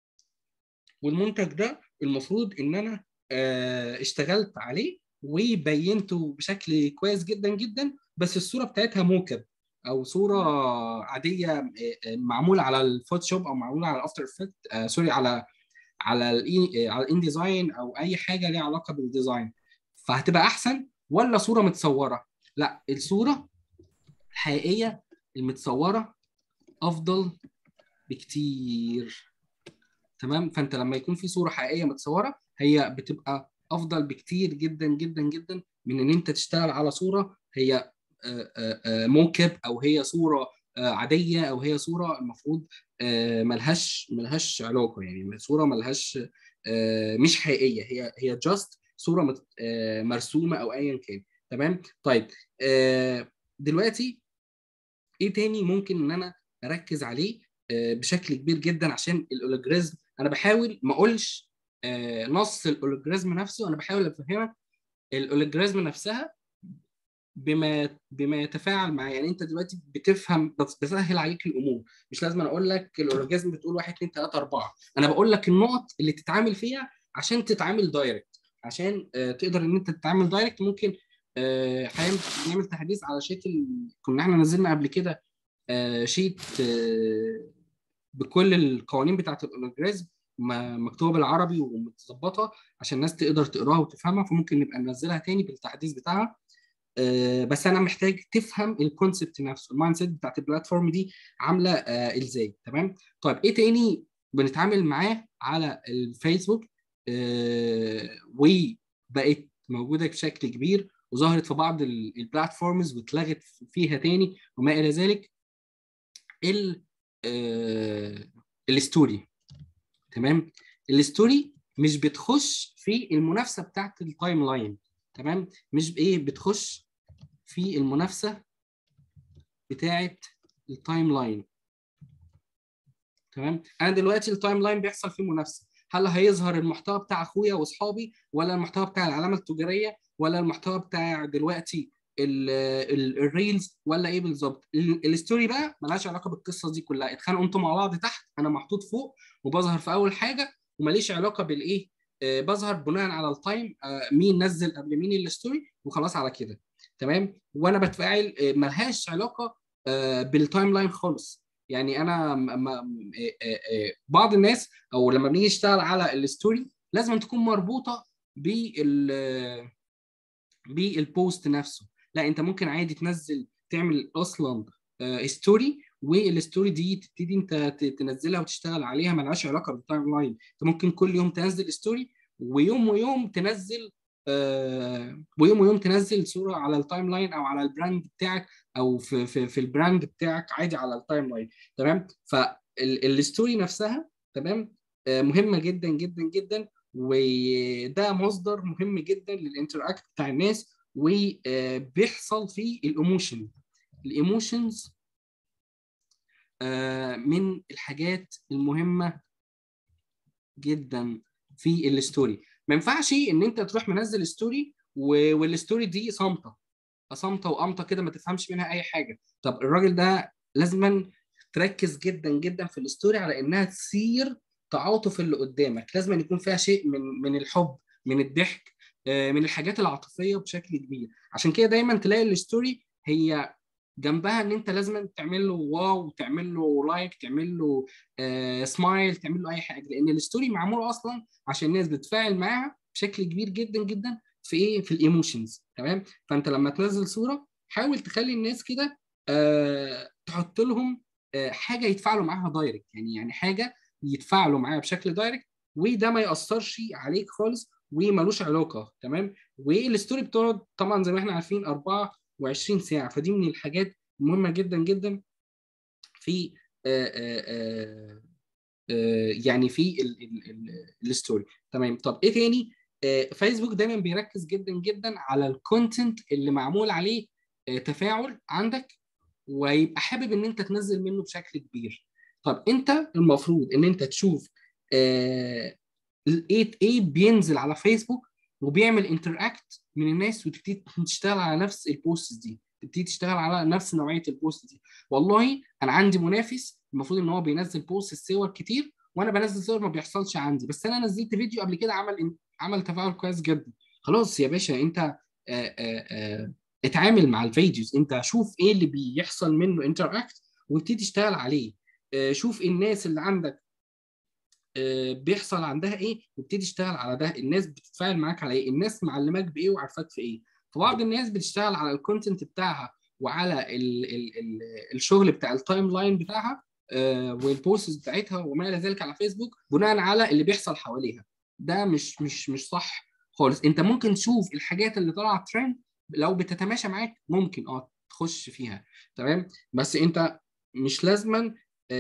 والمنتج ده المفروض ان انا آه، اشتغلت عليه وبينته بشكل كويس جدا جدا بس الصوره بتاعتها موكب او صوره عاديه آه، آه، معموله على الفوتوشوب او معموله على الافتر افكت آه سوري على على الإي- على الان ديزاين او اي حاجه ليها علاقه بالديزاين فهتبقى احسن ولا صوره متصوره لا الصوره الحقيقيه المتصوره افضل بكتير تمام فانت لما يكون في صوره حقيقيه متصوره هي بتبقى افضل بكتير جدا جدا جدا من ان انت تشتغل على صوره هي آه، آه، آه، موكب او هي صوره آه، عاديه او هي صوره المفروض آه، ملهاش ملهاش علاقه يعني صوره ملهاش آه، مش حقيقيه هي هي جاست صوره مت- آه، مرسومه او ايا كان تمام طيب آه، دلوقتي ايه تاني ممكن ان انا اركز عليه آه، بشكل كبير جدا عشان الاولوجريزم انا بحاول ما اقولش آه، نص الاولوجريزم نفسه انا بحاول افهمك الاولوجريزم نفسها بما بما يتفاعل مع يعني انت دلوقتي بتفهم بس بسهل عليك الامور مش لازم أنا اقول لك الاورجازم بتقول 1 2 3 4 انا بقول لك النقط اللي تتعامل فيها عشان تتعامل دايركت عشان آه، تقدر ان انت تتعامل دايركت ممكن آه، حاليا نعمل تحديث على شيت ال... كنا احنا نزلنا قبل كده آه، شيت آه، بكل القوانين بتاعت الاورجازم مكتوبه بالعربي ومتظبطه عشان الناس تقدر تقراها وتفهمها فممكن نبقى ننزلها تاني بالتحديث بتاعها آه، بس انا محتاج تفهم الكونسبت نفسه المايند سيت بتاعت البلاتفورم دي عامله آه، ازاي تمام طيب ايه تاني بنتعامل معاه على الفيسبوك آه، وبقت موجوده بشكل كبير وظهرت في بعض ال- البلاتفورمز واتلغت فيها تاني وما الى ذلك ال آه، الستوري تمام الستوري مش بتخش في المنافسه بتاعت التايم لاين تمام مش بايه بتخش في المنافسه بتاعت التايم لاين تمام انا دلوقتي التايم لاين بيحصل فيه منافسه هل هيظهر المحتوى بتاع اخويا واصحابي ولا المحتوى بتاع العلامه التجاريه ولا المحتوى بتاع دلوقتي الريلز ولا ايه بالظبط الستوري بقى ملهاش علاقه بالقصه دي كلها اتخانقوا انتوا مع بعض تحت انا محطوط فوق وبظهر في اول حاجه وماليش علاقه بالايه آه بظهر بناء على التايم آه مين نزل قبل مين الستوري وخلاص على كده تمام وانا بتفاعل آه ملهاش علاقه آه بالتايم لاين خالص يعني انا م- م- آه آه بعض الناس او لما بنيجي نشتغل على الستوري لازم تكون مربوطه بال بالبوست نفسه لا انت ممكن عادي تنزل تعمل اصلا ستوري والستوري دي تبتدي انت تنزلها وتشتغل عليها ملهاش علاقه بالتايم لاين انت ممكن كل يوم تنزل ستوري ويوم ويوم تنزل آه ويوم ويوم تنزل صوره على التايم لاين او على البراند بتاعك او في في, في البراند بتاعك عادي على التايم لاين تمام فالستوري نفسها تمام آه مهمه جدا جدا جدا وده مصدر مهم جدا للانتراكت بتاع الناس وبيحصل فيه الايموشن الايموشنز من الحاجات المهمه جدا في الستوري ما ينفعش ان انت تروح منزل ستوري والستوري دي صامته صامته وقامته كده ما تفهمش منها اي حاجه طب الراجل ده لازما تركز جدا جدا في الستوري على انها تثير تعاطف اللي قدامك لازم يكون فيها شيء من من الحب من الضحك من الحاجات العاطفيه بشكل كبير عشان كده دايما تلاقي الستوري هي جنبها ان انت لازم تعمل له واو تعمل له لايك تعمل له آه سمايل تعمل له اي حاجه لان الستوري معموله اصلا عشان الناس بتتفاعل معاها بشكل كبير جدا جدا في ايه في الايموشنز تمام فانت لما تنزل صوره حاول تخلي الناس كده آه تحط لهم آه حاجه يتفاعلوا معاها دايركت يعني يعني حاجه يتفاعلوا معاها بشكل دايركت وده ما ياثرش عليك خالص وملوش علاقه تمام والستوري بتقعد طبعا زي ما احنا عارفين 24 ساعه فدي من الحاجات المهمه جدا جدا في آآ آآ آآ يعني في الستوري تمام طب ايه تاني فيسبوك دايما بيركز جدا جدا على الكونتنت اللي معمول عليه تفاعل عندك ويبقى حابب ان انت تنزل منه بشكل كبير طب انت المفروض ان انت تشوف ايه ايه بينزل على فيسبوك وبيعمل انتراكت من الناس وتبتدي تشتغل على نفس البوست دي تبتدي تشتغل على نفس نوعيه البوست دي والله انا عندي منافس المفروض ان هو بينزل بوست صور كتير وانا بنزل صور ما بيحصلش عندي بس انا نزلت فيديو قبل كده عمل عمل تفاعل كويس جدا خلاص يا باشا انت آآ آآ اتعامل مع الفيديوز انت شوف ايه اللي بيحصل منه انتراكت وابتدي تشتغل عليه شوف الناس اللي عندك بيحصل عندها ايه وابتدي تشتغل على ده الناس بتتفاعل معاك على ايه الناس معلماك بايه وعارفاك في ايه فبعض الناس بتشتغل على الكونتنت بتاعها وعلى ال ال ال الشغل بتاع التايم لاين بتاعها والبوستس بتاعتها وما الى ذلك على فيسبوك بناء على اللي بيحصل حواليها ده مش مش مش صح خالص انت ممكن تشوف الحاجات اللي طالعه ترند لو بتتماشى معاك ممكن اه تخش فيها تمام بس انت مش لازما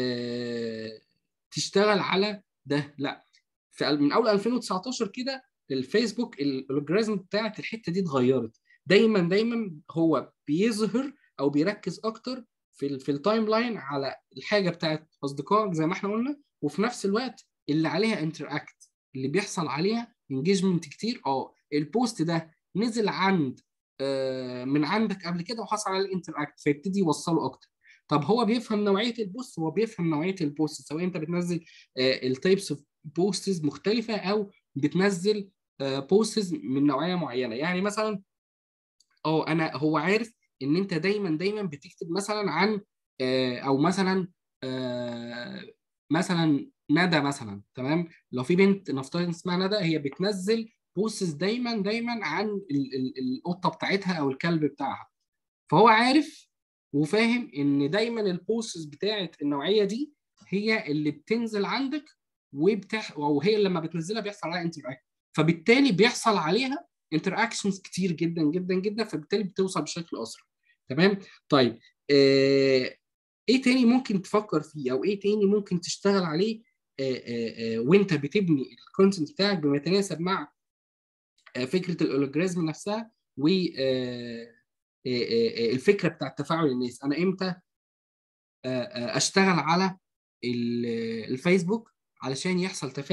آه تشتغل على ده لا في من اول 2019 كده الفيسبوك الالجوريزم بتاعت الحته دي اتغيرت دايما دايما هو بيظهر او بيركز اكتر في في التايم لاين على الحاجه بتاعت اصدقائك زي ما احنا قلنا وفي نفس الوقت اللي عليها انتراكت اللي بيحصل عليها انجيجمنت كتير اه البوست ده نزل عند آه من عندك قبل كده وحصل على الانتراكت فيبتدي يوصله اكتر طب هو بيفهم نوعيه البوست هو بيفهم نوعيه البوست سواء انت بتنزل آه التايبس اوف بوستس مختلفه او بتنزل آه بوستس من نوعيه معينه يعني مثلا اه انا هو عارف ان انت دايما دايما بتكتب مثلا عن آه او مثلا آه مثلا ندى مثلا تمام لو في بنت نفترض اسمها ندى هي بتنزل بوستس دايما دايما عن ال ال القطه بتاعتها او الكلب بتاعها فهو عارف وفاهم ان دايما البوستس بتاعت النوعيه دي هي اللي بتنزل عندك وبتح وهي لما بتنزلها بيحصل عليها انتراكت فبالتالي بيحصل عليها انتراكشنز كتير جدا جدا جدا فبالتالي بتوصل بشكل اسرع تمام طيب آه ايه تاني ممكن تفكر فيه او ايه تاني ممكن تشتغل عليه آه آه آه وانت بتبني الكونتنت بتاعك بما يتناسب مع آه فكره الالجوريزم نفسها و آه الفكره بتاعت تفاعل الناس انا امتى اشتغل على الفيسبوك علشان يحصل تفاعل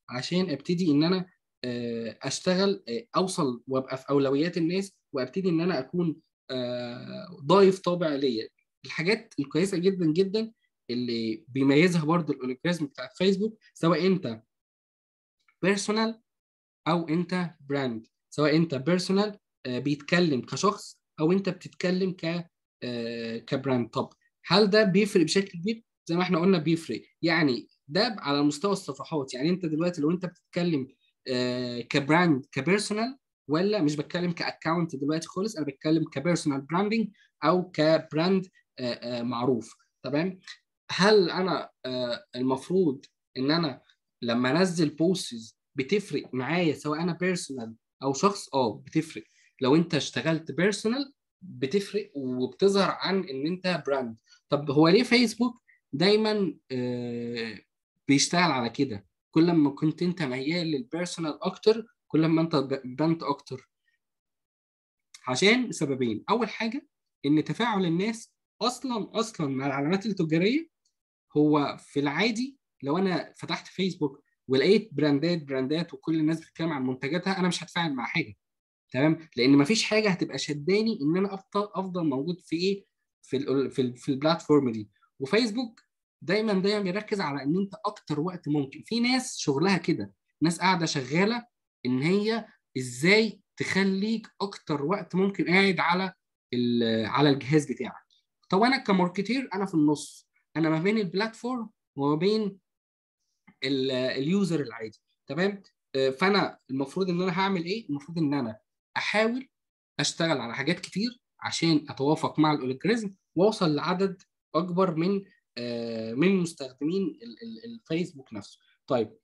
عشان ابتدي ان انا اشتغل اوصل وابقى في اولويات الناس وابتدي ان انا اكون ضايف طابع ليا الحاجات الكويسه جدا جدا اللي بيميزها برضو الاولوجرازم بتاع فيسبوك سواء انت بيرسونال او انت براند سواء انت بيرسونال بيتكلم كشخص او انت بتتكلم ك كبراند طب هل ده بيفرق بشكل كبير زي ما احنا قلنا بيفرق يعني ده على مستوى الصفحات يعني انت دلوقتي لو انت بتتكلم كبراند كبيرسونال ولا مش بتكلم كاكونت دلوقتي خالص انا بتكلم كبيرسونال براندنج او كبراند معروف تمام هل انا المفروض ان انا لما انزل بوستس بتفرق معايا سواء انا بيرسونال او شخص اه بتفرق لو انت اشتغلت بيرسونال بتفرق وبتظهر عن ان انت براند طب هو ليه فيسبوك دايما بيشتغل على كده كل ما كنت انت ميال للبيرسونال اكتر كل ما انت بنت اكتر عشان سببين اول حاجه ان تفاعل الناس اصلا اصلا مع العلامات التجاريه هو في العادي لو انا فتحت فيسبوك ولقيت براندات براندات وكل الناس بتتكلم عن منتجاتها انا مش هتفاعل مع حاجه تمام لان مفيش حاجه هتبقى شداني ان انا افضل افضل موجود في ايه في ال في, ال في البلاتفورم دي وفيسبوك دايما دايما بيركز على ان انت اكتر وقت ممكن في ناس شغلها كده ناس قاعده شغاله ان هي ازاي تخليك اكتر وقت ممكن قاعد على على الجهاز بتاعك طب انا كماركتير انا في النص انا ما بين البلاتفورم وما بين اليوزر العادي تمام فانا المفروض ان انا هعمل ايه المفروض ان انا احاول اشتغل على حاجات كتير عشان اتوافق مع الالجوريزم واوصل لعدد اكبر من من مستخدمين الفيسبوك نفسه طيب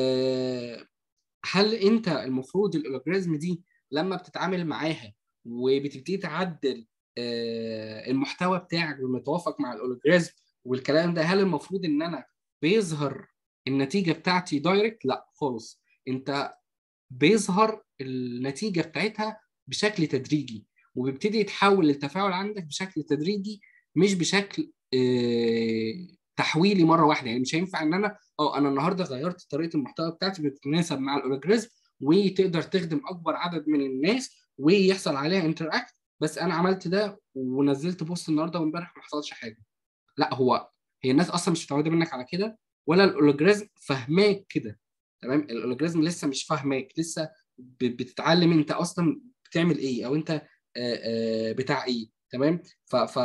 هل انت المفروض الالجوريزم دي لما بتتعامل معاها وبتبتدي تعدل المحتوى بتاعك بمتوافق مع الالجوريزم والكلام ده هل المفروض ان انا بيظهر النتيجه بتاعتي دايركت لا خالص انت بيظهر النتيجه بتاعتها بشكل تدريجي وبيبتدي يتحول التفاعل عندك بشكل تدريجي مش بشكل اه تحويلي مره واحده يعني مش هينفع ان انا اه انا النهارده غيرت طريقه المحتوى بتاعتي بتتناسب مع الالجوريزم وتقدر تخدم اكبر عدد من الناس ويحصل عليها انتراكت بس انا عملت ده ونزلت بوست النهارده وامبارح ما حصلش حاجه لا هو هي الناس اصلا مش متعوده منك على كده ولا الالجوريزم فهماك كده تمام الالجوريزم لسه مش فاهماك لسه بتتعلم انت اصلا بتعمل ايه او انت بتاع ايه تمام ف ف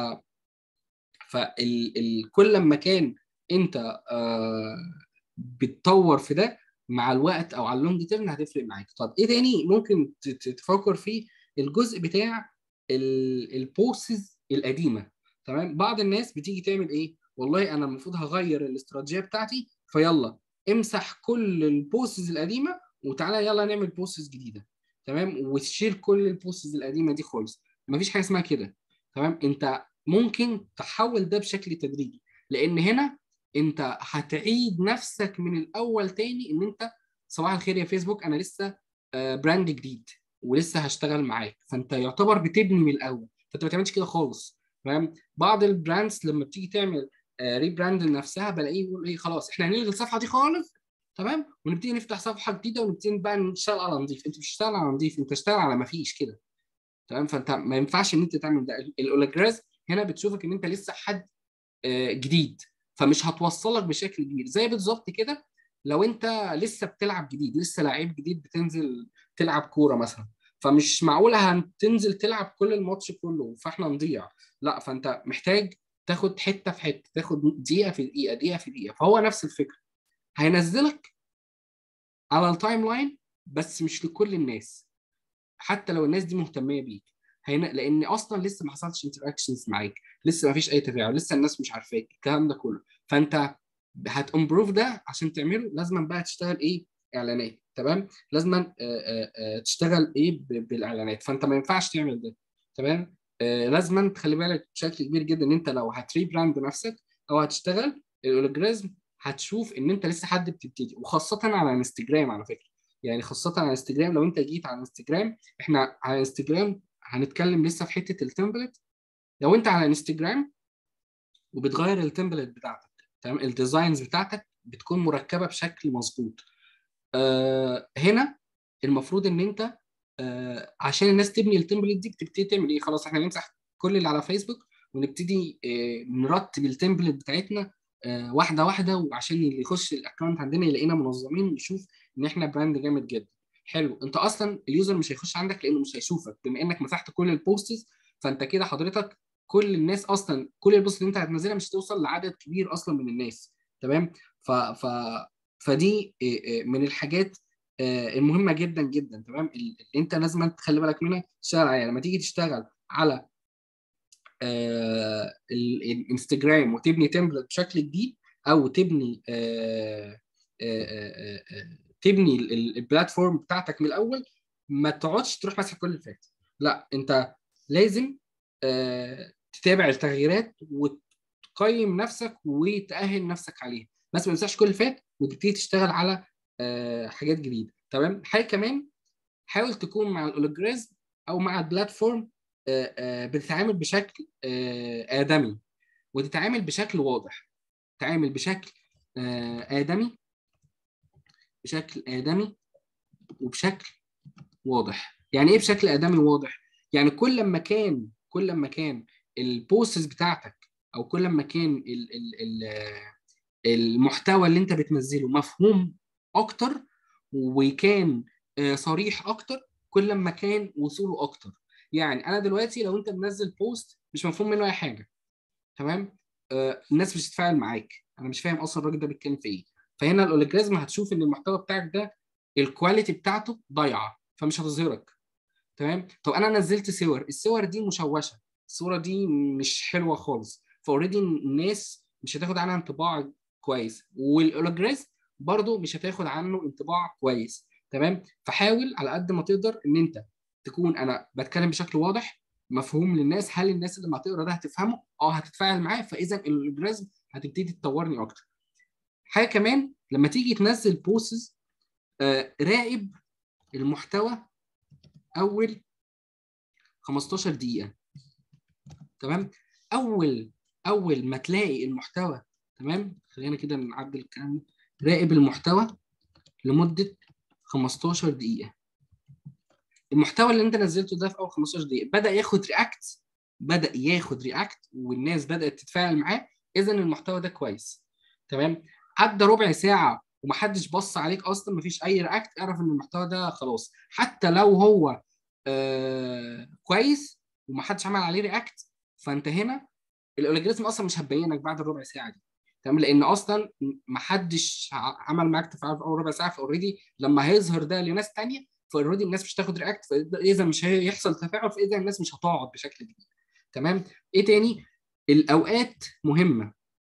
فال كل لما كان انت بتطور في ده مع الوقت او على اللونج تيرم هتفرق معاك طب ايه تاني ممكن تفكر فيه الجزء بتاع البوستز القديمه تمام بعض الناس بتيجي تعمل ايه والله انا المفروض هغير الاستراتيجيه بتاعتي فيلا امسح كل البوستز القديمه وتعالى يلا نعمل بوستز جديده تمام وتشيل كل البوستز القديمه دي خالص مفيش حاجه اسمها كده تمام انت ممكن تحول ده بشكل تدريجي لان هنا انت هتعيد نفسك من الاول تاني ان انت صباح الخير يا فيسبوك انا لسه براند جديد ولسه هشتغل معاك فانت يعتبر بتبني من الاول فانت ما بتعملش كده خالص تمام بعض البراندز لما بتيجي تعمل ريبراند لنفسها بلاقيه يقول ايه خلاص احنا هنلغي الصفحه دي خالص تمام ونبتدي نفتح صفحه جديده ونبتدي بقى نشتغل على نظيف انت مش بتشتغل على نظيف انت بتشتغل على ما فيش كده تمام فانت ما ينفعش ان انت تعمل ده الاولاجراز هنا بتشوفك ان انت لسه حد جديد فمش هتوصلك بشكل كبير زي بالظبط كده لو انت لسه بتلعب جديد لسه لعيب جديد بتنزل تلعب كوره مثلا فمش معقوله هتنزل تلعب كل الماتش كله فاحنا نضيع لا فانت محتاج تاخد حته في حته تاخد دقيقه في دقيقه دقيقه في دقيقه فهو نفس الفكره هينزلك على التايم لاين بس مش لكل الناس حتى لو الناس دي مهتميه بيك هين... لان اصلا لسه ما حصلش انتراكشنز معاك لسه ما فيش اي تفاعل لسه الناس مش عارفاك الكلام ده كله فانت هتامبروف ده عشان تعمله لازم بقى تشتغل ايه اعلانات تمام لازم تشتغل ايه بالاعلانات فانت ما ينفعش تعمل ده تمام آه لازم تخلي بالك بشكل كبير جدا ان انت لو هتري براند نفسك او هتشتغل الاولوجرازم هتشوف ان انت لسه حد بتبتدي وخاصه على انستجرام على فكره يعني خاصه على انستجرام لو انت جيت على انستجرام احنا على انستجرام هنتكلم لسه في حته التمبلت لو انت على انستجرام وبتغير التمبلت بتاعتك تمام الديزاينز بتاعتك بتكون مركبه بشكل مظبوط آه هنا المفروض ان انت آه عشان الناس تبني التمبلت دي بتبتدي تعمل ايه خلاص احنا نمسح كل اللي على فيسبوك ونبتدي آه نرتب التمبلت بتاعتنا آه واحده واحده وعشان اللي يخش الاكونت عندنا يلاقينا منظمين ويشوف ان احنا براند جامد جدا حلو انت اصلا اليوزر مش هيخش عندك لانه مش هيشوفك بما انك مسحت كل البوستس فانت كده حضرتك كل الناس اصلا كل البوست اللي انت هتنزلها مش هتوصل لعدد كبير اصلا من الناس تمام ف ف فدي من الحاجات المهمه جدا جدا تمام اللي انت لازم تخلي بالك منها تشتغل عليها لما تيجي تشتغل على الانستجرام وتبني تمبلت بشكل جديد او تبني تبني البلاتفورم بتاعتك من الاول ما تقعدش تروح ماسك كل اللي فات لا انت لازم تتابع التغييرات وتقيم نفسك وتأهل نفسك عليها بس ما تنساش كل اللي فات وتبتدي تشتغل على حاجات جديده تمام حاجه كمان حاول تكون مع الاولوجريزم او مع البلاتفورم بتتعامل بشكل ادمي وتتعامل بشكل واضح تتعامل بشكل ادمي بشكل ادمي وبشكل واضح يعني ايه بشكل ادمي واضح يعني كل ما كان كل ما كان البوستس بتاعتك او كل ما كان ال ال ال المحتوى اللي انت بتنزله مفهوم اكتر وكان صريح اكتر كل ما كان وصوله اكتر يعني انا دلوقتي لو انت منزل بوست مش مفهوم منه اي حاجه تمام آه الناس مش هتتفاعل معاك انا مش فاهم اصلا الراجل ده بيتكلم في ايه فهنا الاوليجرازم هتشوف ان المحتوى بتاعك ده الكواليتي بتاعته ضايعه فمش هتظهرك تمام طب انا نزلت صور الصور دي مشوشه الصوره دي مش حلوه خالص فاوريدي الناس مش هتاخد عنها انطباع كويس والاوليجرازم برضو مش هتاخد عنه انطباع كويس تمام فحاول على قد ما تقدر ان انت تكون انا بتكلم بشكل واضح مفهوم للناس هل الناس اللي هتقرا ده هتفهمه اه هتتفاعل معاه فاذا الاورجانيزم هتبتدي تطورني اكتر حاجه كمان لما تيجي تنزل بوستس آه راقب المحتوى اول 15 دقيقه تمام اول اول ما تلاقي المحتوى تمام خلينا كده نعدل الكلام راقب المحتوى لمده 15 دقيقه المحتوى اللي انت نزلته ده في اول 15 دقيقه بدا ياخد رياكت بدا ياخد رياكت والناس بدات تتفاعل معاه اذا المحتوى ده كويس تمام عدى ربع ساعه ومحدش بص عليك اصلا مفيش اي رياكت اعرف ان المحتوى ده خلاص حتى لو هو آه كويس ومحدش عمل عليه رياكت فانت هنا الاوليجريزم اصلا مش هتبينك بعد الربع ساعه دي تمام لان اصلا محدش عمل معاك تفاعل في اول ربع ساعه فاوريدي لما هيظهر ده لناس ثانيه فاوريدي الناس مش هتاخد رياكت فاذا مش هيحصل تفاعل فاذا الناس مش هتقعد بشكل كبير تمام ايه تاني الاوقات مهمه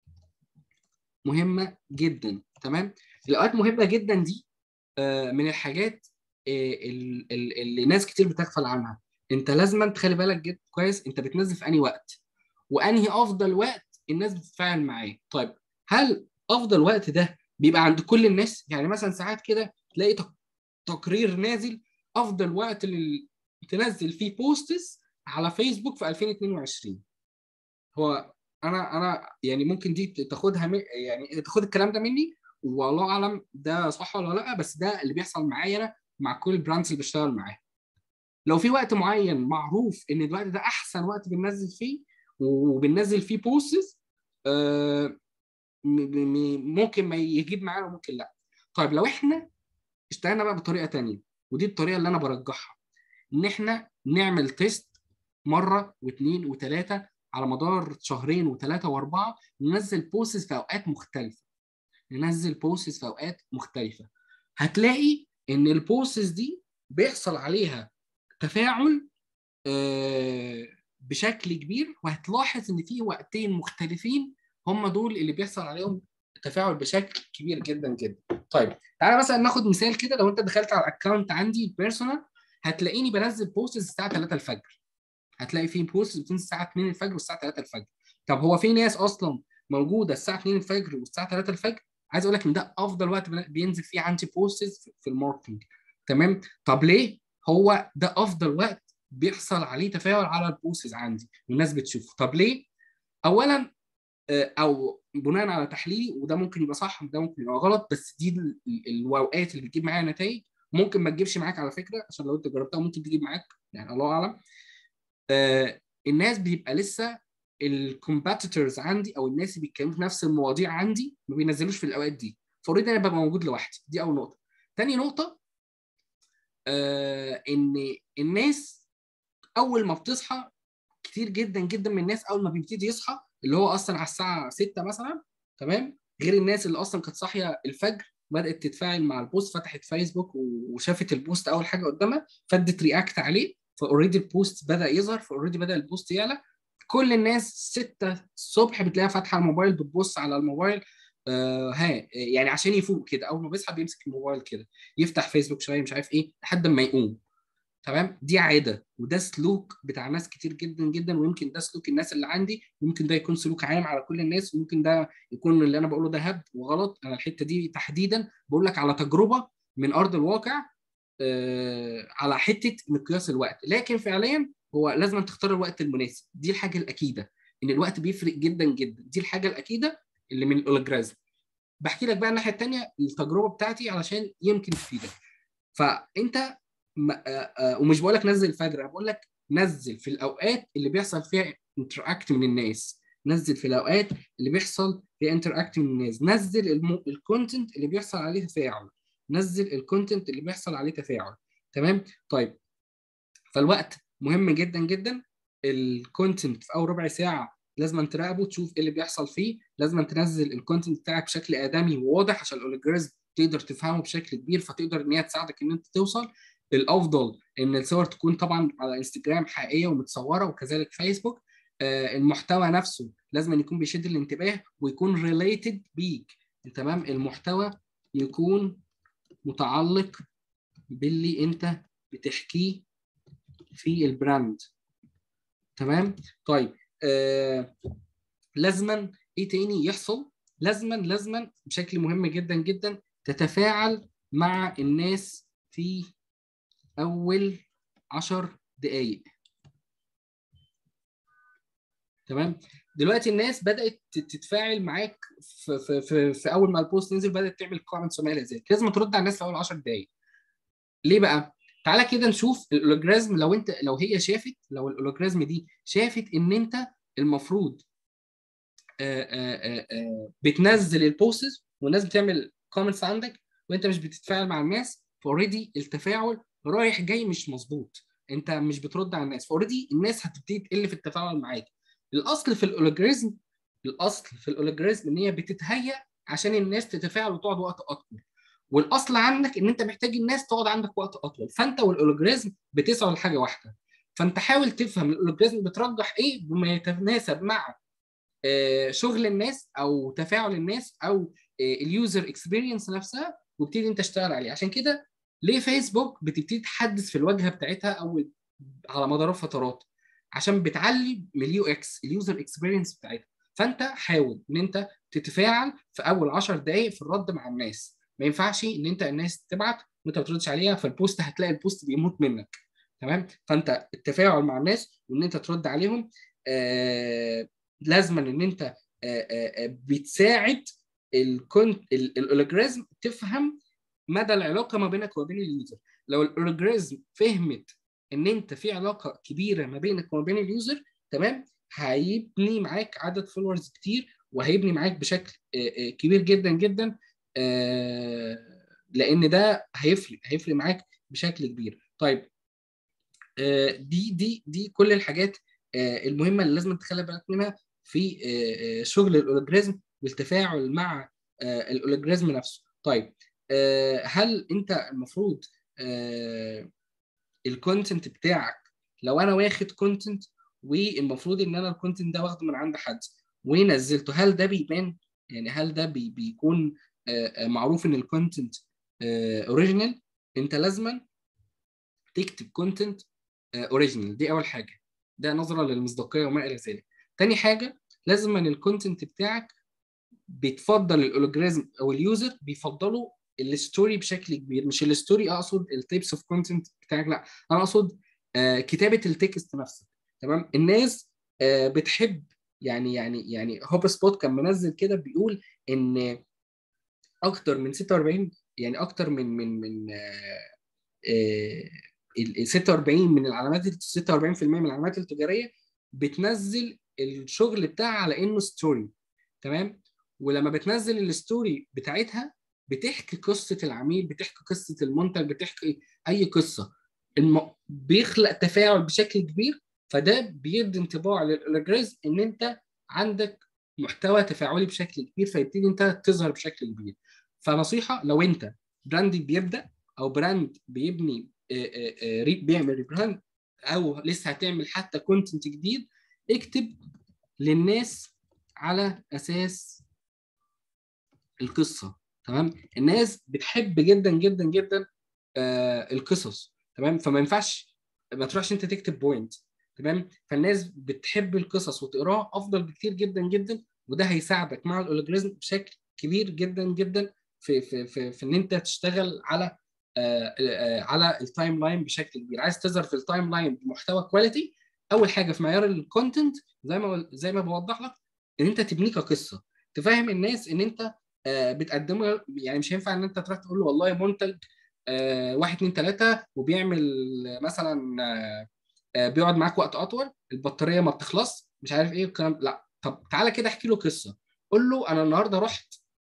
مهمه جدا تمام الاوقات مهمه جدا دي آه من الحاجات آه اللي ناس كتير بتغفل عنها انت لازم تخلي بالك جدا كويس انت بتنزل في انهي وقت وانهي افضل وقت الناس بتتفاعل معاه طيب هل افضل وقت ده بيبقى عند كل الناس يعني مثلا ساعات كده تلاقي تقرير نازل افضل وقت اللي تنزل فيه بوستس على فيسبوك في 2022 هو انا انا يعني ممكن دي تاخدها يعني تاخد الكلام ده مني والله اعلم ده صح ولا لا بس ده اللي بيحصل معايا انا مع كل البراندز اللي بشتغل معاها لو في وقت معين معروف ان الوقت ده احسن وقت بننزل فيه وبننزل فيه بوستس آه ممكن ما يجيب معانا وممكن لا طيب لو احنا اشتغلنا بقى بطريقه تانية ودي الطريقه اللي انا برجحها ان احنا نعمل تيست مره واثنين وثلاثه على مدار شهرين وثلاثه واربعه ننزل بوستس في اوقات مختلفه ننزل بوستس في اوقات مختلفه هتلاقي ان البوستس دي بيحصل عليها تفاعل بشكل كبير وهتلاحظ ان في وقتين مختلفين هم دول اللي بيحصل عليهم تفاعل بشكل كبير جدا جدا طيب تعالى مثلا ناخد مثال كده لو انت دخلت على الاكونت عندي بيرسونال هتلاقيني بنزل بوستس الساعه 3 الفجر هتلاقي في بوست بتنزل الساعه 2 الفجر والساعه 3 الفجر طب هو في ناس اصلا موجوده الساعه 2 الفجر والساعه 3 الفجر عايز اقول لك ان ده افضل وقت بينزل فيه عندي بوستس في الماركتنج تمام طب ليه هو ده افضل وقت بيحصل عليه تفاعل على البوستس عندي والناس بتشوفه طب ليه اولا آه، او بناء على تحليلي وده ممكن يبقى صح وده ممكن يبقى غلط بس دي ال- ال- الاوقات اللي بتجيب معايا نتائج ممكن ما تجيبش معاك على فكره عشان لو انت جربتها ممكن تجيب معاك يعني الله اعلم آه، الناس بيبقى لسه الكومباتيتورز عندي او الناس اللي بيتكلموا في نفس المواضيع عندي ما بينزلوش في الاوقات دي فاوريدي انا ببقى موجود لوحدي دي اول نقطه تاني نقطه آه ان الناس اول ما بتصحى كتير جدا جدا من الناس اول ما بيبتدي يصحى اللي هو اصلا على الساعه 6 مثلا تمام غير الناس اللي اصلا كانت صاحيه الفجر بدات تتفاعل مع البوست فتحت فيسبوك وشافت البوست اول حاجه قدامها فدت رياكت عليه فاوريدي البوست بدا يظهر فاوريدي بدا البوست يعلى كل الناس 6 الصبح بتلاقيها فاتحه الموبايل بتبص على الموبايل آه ها يعني عشان يفوق كده اول ما بيصحى بيمسك الموبايل كده يفتح فيسبوك شويه مش عارف ايه لحد ما يقوم تمام دي عاده وده سلوك بتاع ناس كتير جدا جدا ويمكن ده سلوك الناس اللي عندي ممكن ده يكون سلوك عام على كل الناس وممكن ده يكون اللي انا بقوله ده هبد وغلط انا الحته دي تحديدا بقول لك على تجربه من ارض الواقع آه على حته مقياس الوقت لكن فعليا هو لازم تختار الوقت المناسب دي الحاجه الاكيده ان الوقت بيفرق جدا جدا دي الحاجه الاكيده اللي من الاولوجرازم بحكي لك بقى الناحيه الثانيه التجربه بتاعتي علشان يمكن تفيدك فانت م- آه، آه، ومش بقول لك نزل الفجر انا بقول لك نزل في الاوقات اللي بيحصل فيها انتراكت من الناس نزل في الاوقات اللي بيحصل فيها انتراكت من الناس نزل الكونتنت اللي بيحصل عليه تفاعل نزل الكونتنت اللي بيحصل عليه تفاعل تمام طيب فالوقت مهم جدا جدا الكونتنت في اول ربع ساعه لازم تراقبه تشوف ايه اللي بيحصل فيه لازم تنزل الكونتنت بتاعك بشكل ادمي وواضح عشان الاولوجريزم تقدر تفهمه بشكل كبير فتقدر ان هي تساعدك ان انت توصل الافضل ان الصور تكون طبعا على انستجرام حقيقيه ومتصوره وكذلك فيسبوك آه المحتوى نفسه لازم يكون بيشد الانتباه ويكون ريليتد بيك تمام المحتوى يكون متعلق باللي انت بتحكيه في البراند تمام طيب آه لازما ايه تاني يحصل لازما لازما بشكل مهم جدا جدا تتفاعل مع الناس في اول عشر دقايق تمام دلوقتي الناس بدات تتفاعل معاك في, في, في, في اول ما البوست نزل بدات تعمل كومنتس وما الى ذلك لازم ترد على الناس في اول 10 دقائق ليه بقى تعالى كده نشوف الاولوجرازم لو انت لو هي شافت لو الاولوجرازم دي شافت ان انت المفروض آآ آآ آآ بتنزل البوستس والناس بتعمل كومنتس عندك وانت مش بتتفاعل مع الناس فاوريدي التفاعل رايح جاي مش مظبوط انت مش بترد على الناس فاوريدي الناس هتبتدي تقل في التفاعل معاك الاصل في الاولوجريزم الاصل في الاولوجريزم ان هي بتتهيأ عشان الناس تتفاعل وتقعد وقت اطول والاصل عندك ان انت محتاج الناس تقعد عندك وقت اطول فانت والاولوجريزم بتسعوا لحاجه واحده فانت حاول تفهم الاولوجريزم بترجح ايه بما يتناسب مع شغل الناس او تفاعل الناس او اليوزر اكسبيرينس نفسها وابتدي انت تشتغل عليه عشان كده ليه فيسبوك بتبتدي تحدث في الواجهه بتاعتها او على مدار فترات عشان بتعلي من اليو اكس اليوزر اكسبيرينس بتاعتها فانت حاول ان انت تتفاعل في اول 10 دقائق في الرد مع الناس ما ينفعش ان انت الناس تبعت وانت ما بتردش عليها فالبوست هتلاقي البوست بيموت منك تمام فانت التفاعل مع الناس وان انت ترد عليهم آه لازما ان انت آه آه بتساعد الكونت الاولوجريزم تفهم مدى العلاقه ما بينك وما بين اليوزر لو الاولوجريزم فهمت ان انت في علاقه كبيره ما بينك وما بين اليوزر تمام هيبني معاك عدد فولورز كتير وهيبني معاك بشكل كبير جدا جدا لان ده هيفرق هيفرق معاك بشكل كبير طيب دي دي دي كل الحاجات المهمه اللي لازم تخلي بالك منها في شغل الاولوجريزم والتفاعل مع الاولوجريزم نفسه طيب هل انت المفروض الكونتنت بتاعك لو انا واخد كونتنت والمفروض ان انا الكونتنت ده واخده من عند حد ونزلته هل ده بيبان يعني هل ده بي بيكون معروف ان الكونتنت اوريجينال انت لازما تكتب كونتنت اوريجينال دي اول حاجه ده نظرا للمصداقيه وما الى ذلك تاني حاجه لازم ان الكونتنت بتاعك بتفضل الاولوجريزم او اليوزر بيفضلوا الستوري بشكل كبير مش الستوري اقصد التيبس اوف كونتنت بتاعك لا انا اقصد آه كتابه التكست نفسه تمام الناس آه بتحب يعني يعني يعني هوب سبوت كان منزل كده بيقول ان اكتر من 46 يعني اكتر من من من آه، آه، ال 46 من العلامات 46% من العلامات التجاريه بتنزل الشغل بتاعها على انه ستوري تمام ولما بتنزل الستوري بتاعتها بتحكي قصه العميل بتحكي قصه المنتج بتحكي اي قصه الم... بيخلق تفاعل بشكل كبير فده بيدي انطباع للالجوريزم ان انت عندك محتوى تفاعلي بشكل كبير فيبتدي انت تظهر بشكل كبير فنصيحه لو انت براند بيبدا او براند بيبني بيعمل ريبراند او لسه هتعمل حتى كونتنت جديد اكتب للناس على اساس القصه تمام الناس بتحب جدا جدا جدا آه القصص تمام فما ينفعش ما تروحش انت تكتب بوينت تمام فالناس بتحب القصص وتقراها افضل بكتير جدا جدا وده هيساعدك مع الاولوجريزم بشكل كبير جدا جدا في في في, في ان انت تشتغل على آه آه على التايم لاين بشكل كبير عايز تظهر في التايم لاين بمحتوى كواليتي اول حاجه في معيار الكونتنت زي ما زي ما بوضح لك ان انت تبنيه كقصه تفهم الناس ان انت آه بتقدمه يعني مش هينفع ان انت تروح تقول له والله منتج آه واحد اتنين تلاته وبيعمل مثلا آه بيقعد معاك وقت اطول البطاريه ما بتخلص مش عارف ايه الكلام لا طب تعالى كده احكي له قصه قول له انا النهارده رحت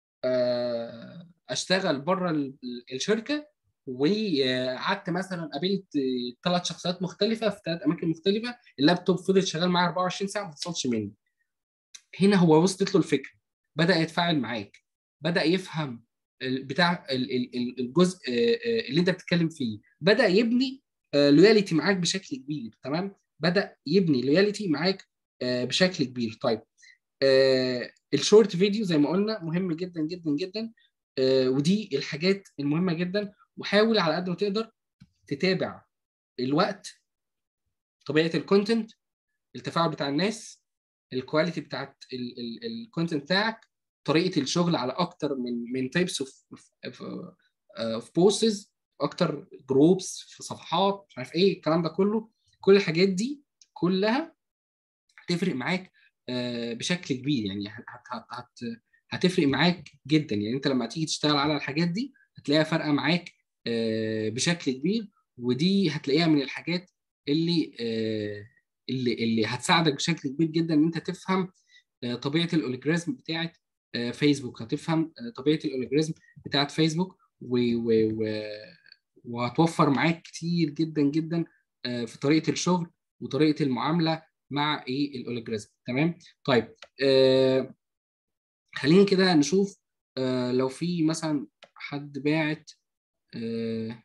اشتغل بره الشركه وقعدت مثلا قابلت ثلاث شخصيات مختلفه في ثلاث اماكن مختلفه اللابتوب فضل شغال معايا 24 ساعه ما اتصلش مني هنا هو وصلت له الفكره بدا يتفاعل معاك بدا يفهم بتاع الجزء اللي انت بتتكلم فيه بدا يبني لويالتي معاك بشكل كبير تمام بدا يبني لويالتي معاك بشكل كبير طيب الشورت فيديو زي ما قلنا مهم جدا جدا جدا ودي الحاجات المهمه جدا وحاول على قد ما تقدر تتابع الوقت طبيعه الكونتنت التفاعل بتاع الناس الكواليتي بتاعت الكونتنت بتاعك طريقه الشغل على اكتر من من تايبس اوف اوف بوستس اكتر جروبس في صفحات مش عارف ايه الكلام ده كله كل الحاجات دي كلها هتفرق معاك بشكل كبير يعني هت هت هت هتفرق معاك جدا يعني انت لما تيجي تشتغل على الحاجات دي هتلاقيها فارقه معاك بشكل كبير ودي هتلاقيها من الحاجات اللي اللي اللي هتساعدك بشكل كبير جدا ان انت تفهم طبيعه الاوليجريزم بتاعت فيسبوك هتفهم طبيعه الاوليجريزم بتاعت فيسبوك و و و وهتوفر معاك كتير جدا جدا في طريقه الشغل وطريقه المعامله مع ايه الاوليجريزم تمام طيب آه خلينا كده نشوف آه لو في مثلا حد باعت آه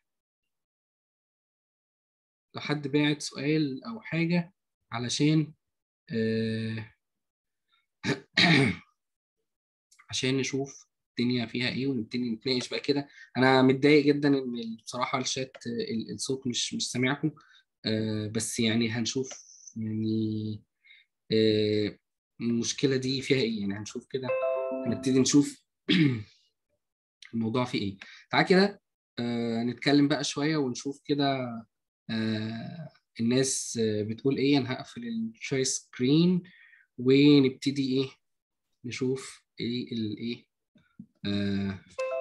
لو حد باعت سؤال او حاجه علشان آه عشان نشوف الدنيا فيها ايه ونبتدي نتناقش بقى كده انا متضايق جدا ان بصراحه الشات الصوت مش مش سامعكم آه بس يعني هنشوف يعني آه المشكله دي فيها ايه يعني هنشوف كده هنبتدي نشوف الموضوع فيه ايه تعال كده آه نتكلم بقى شويه ونشوف كده آه الناس بتقول ايه انا هقفل الشاي سكرين ونبتدي ايه نشوف ايه الايه آه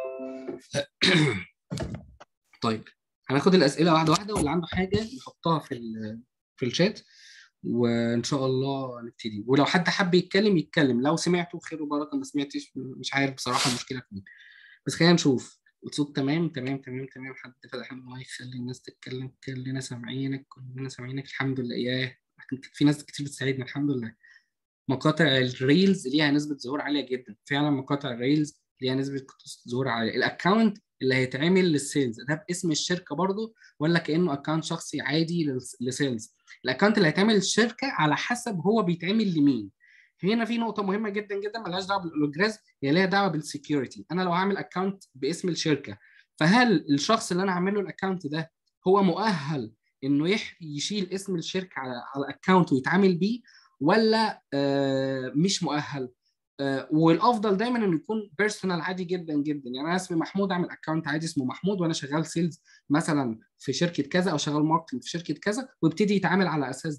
طيب هناخد الاسئله واحده واحده واللي عنده حاجه يحطها في في الشات وان شاء الله نبتدي ولو حد حب يتكلم يتكلم لو سمعته خير وبركه ما سمعتش مش عارف بصراحه المشكله فين بس خلينا نشوف الصوت تمام تمام تمام تمام حد فتح المايك خلي الناس تتكلم كلنا سامعينك كلنا سامعينك الحمد لله ياه في ناس كتير بتساعدنا الحمد لله مقاطع الريلز ليها نسبه ظهور عاليه جدا فعلا مقاطع الريلز ليها نسبه ظهور عاليه الاكونت اللي هيتعمل للسيلز ده باسم الشركه برضه ولا كانه اكونت شخصي عادي لسيلز الاكونت اللي هيتعمل للشركه على حسب هو بيتعمل لمين هنا في نقطه مهمه جدا جدا ملهاش دعوه بالاولوجراز هي ليها دعوه بالسكيورتي انا لو هعمل اكونت باسم الشركه فهل الشخص اللي انا هعمل له الاكونت ده هو مؤهل انه يح... يشيل اسم الشركه على على الاكونت ويتعامل بيه ولا آه مش مؤهل آه والافضل دايما انه يكون بيرسونال عادي جدا جدا يعني انا اسمي محمود اعمل اكونت عادي اسمه محمود وانا شغال سيلز مثلا في شركه كذا او شغال ماركتنج في شركه كذا ويبتدي يتعامل على اساس ده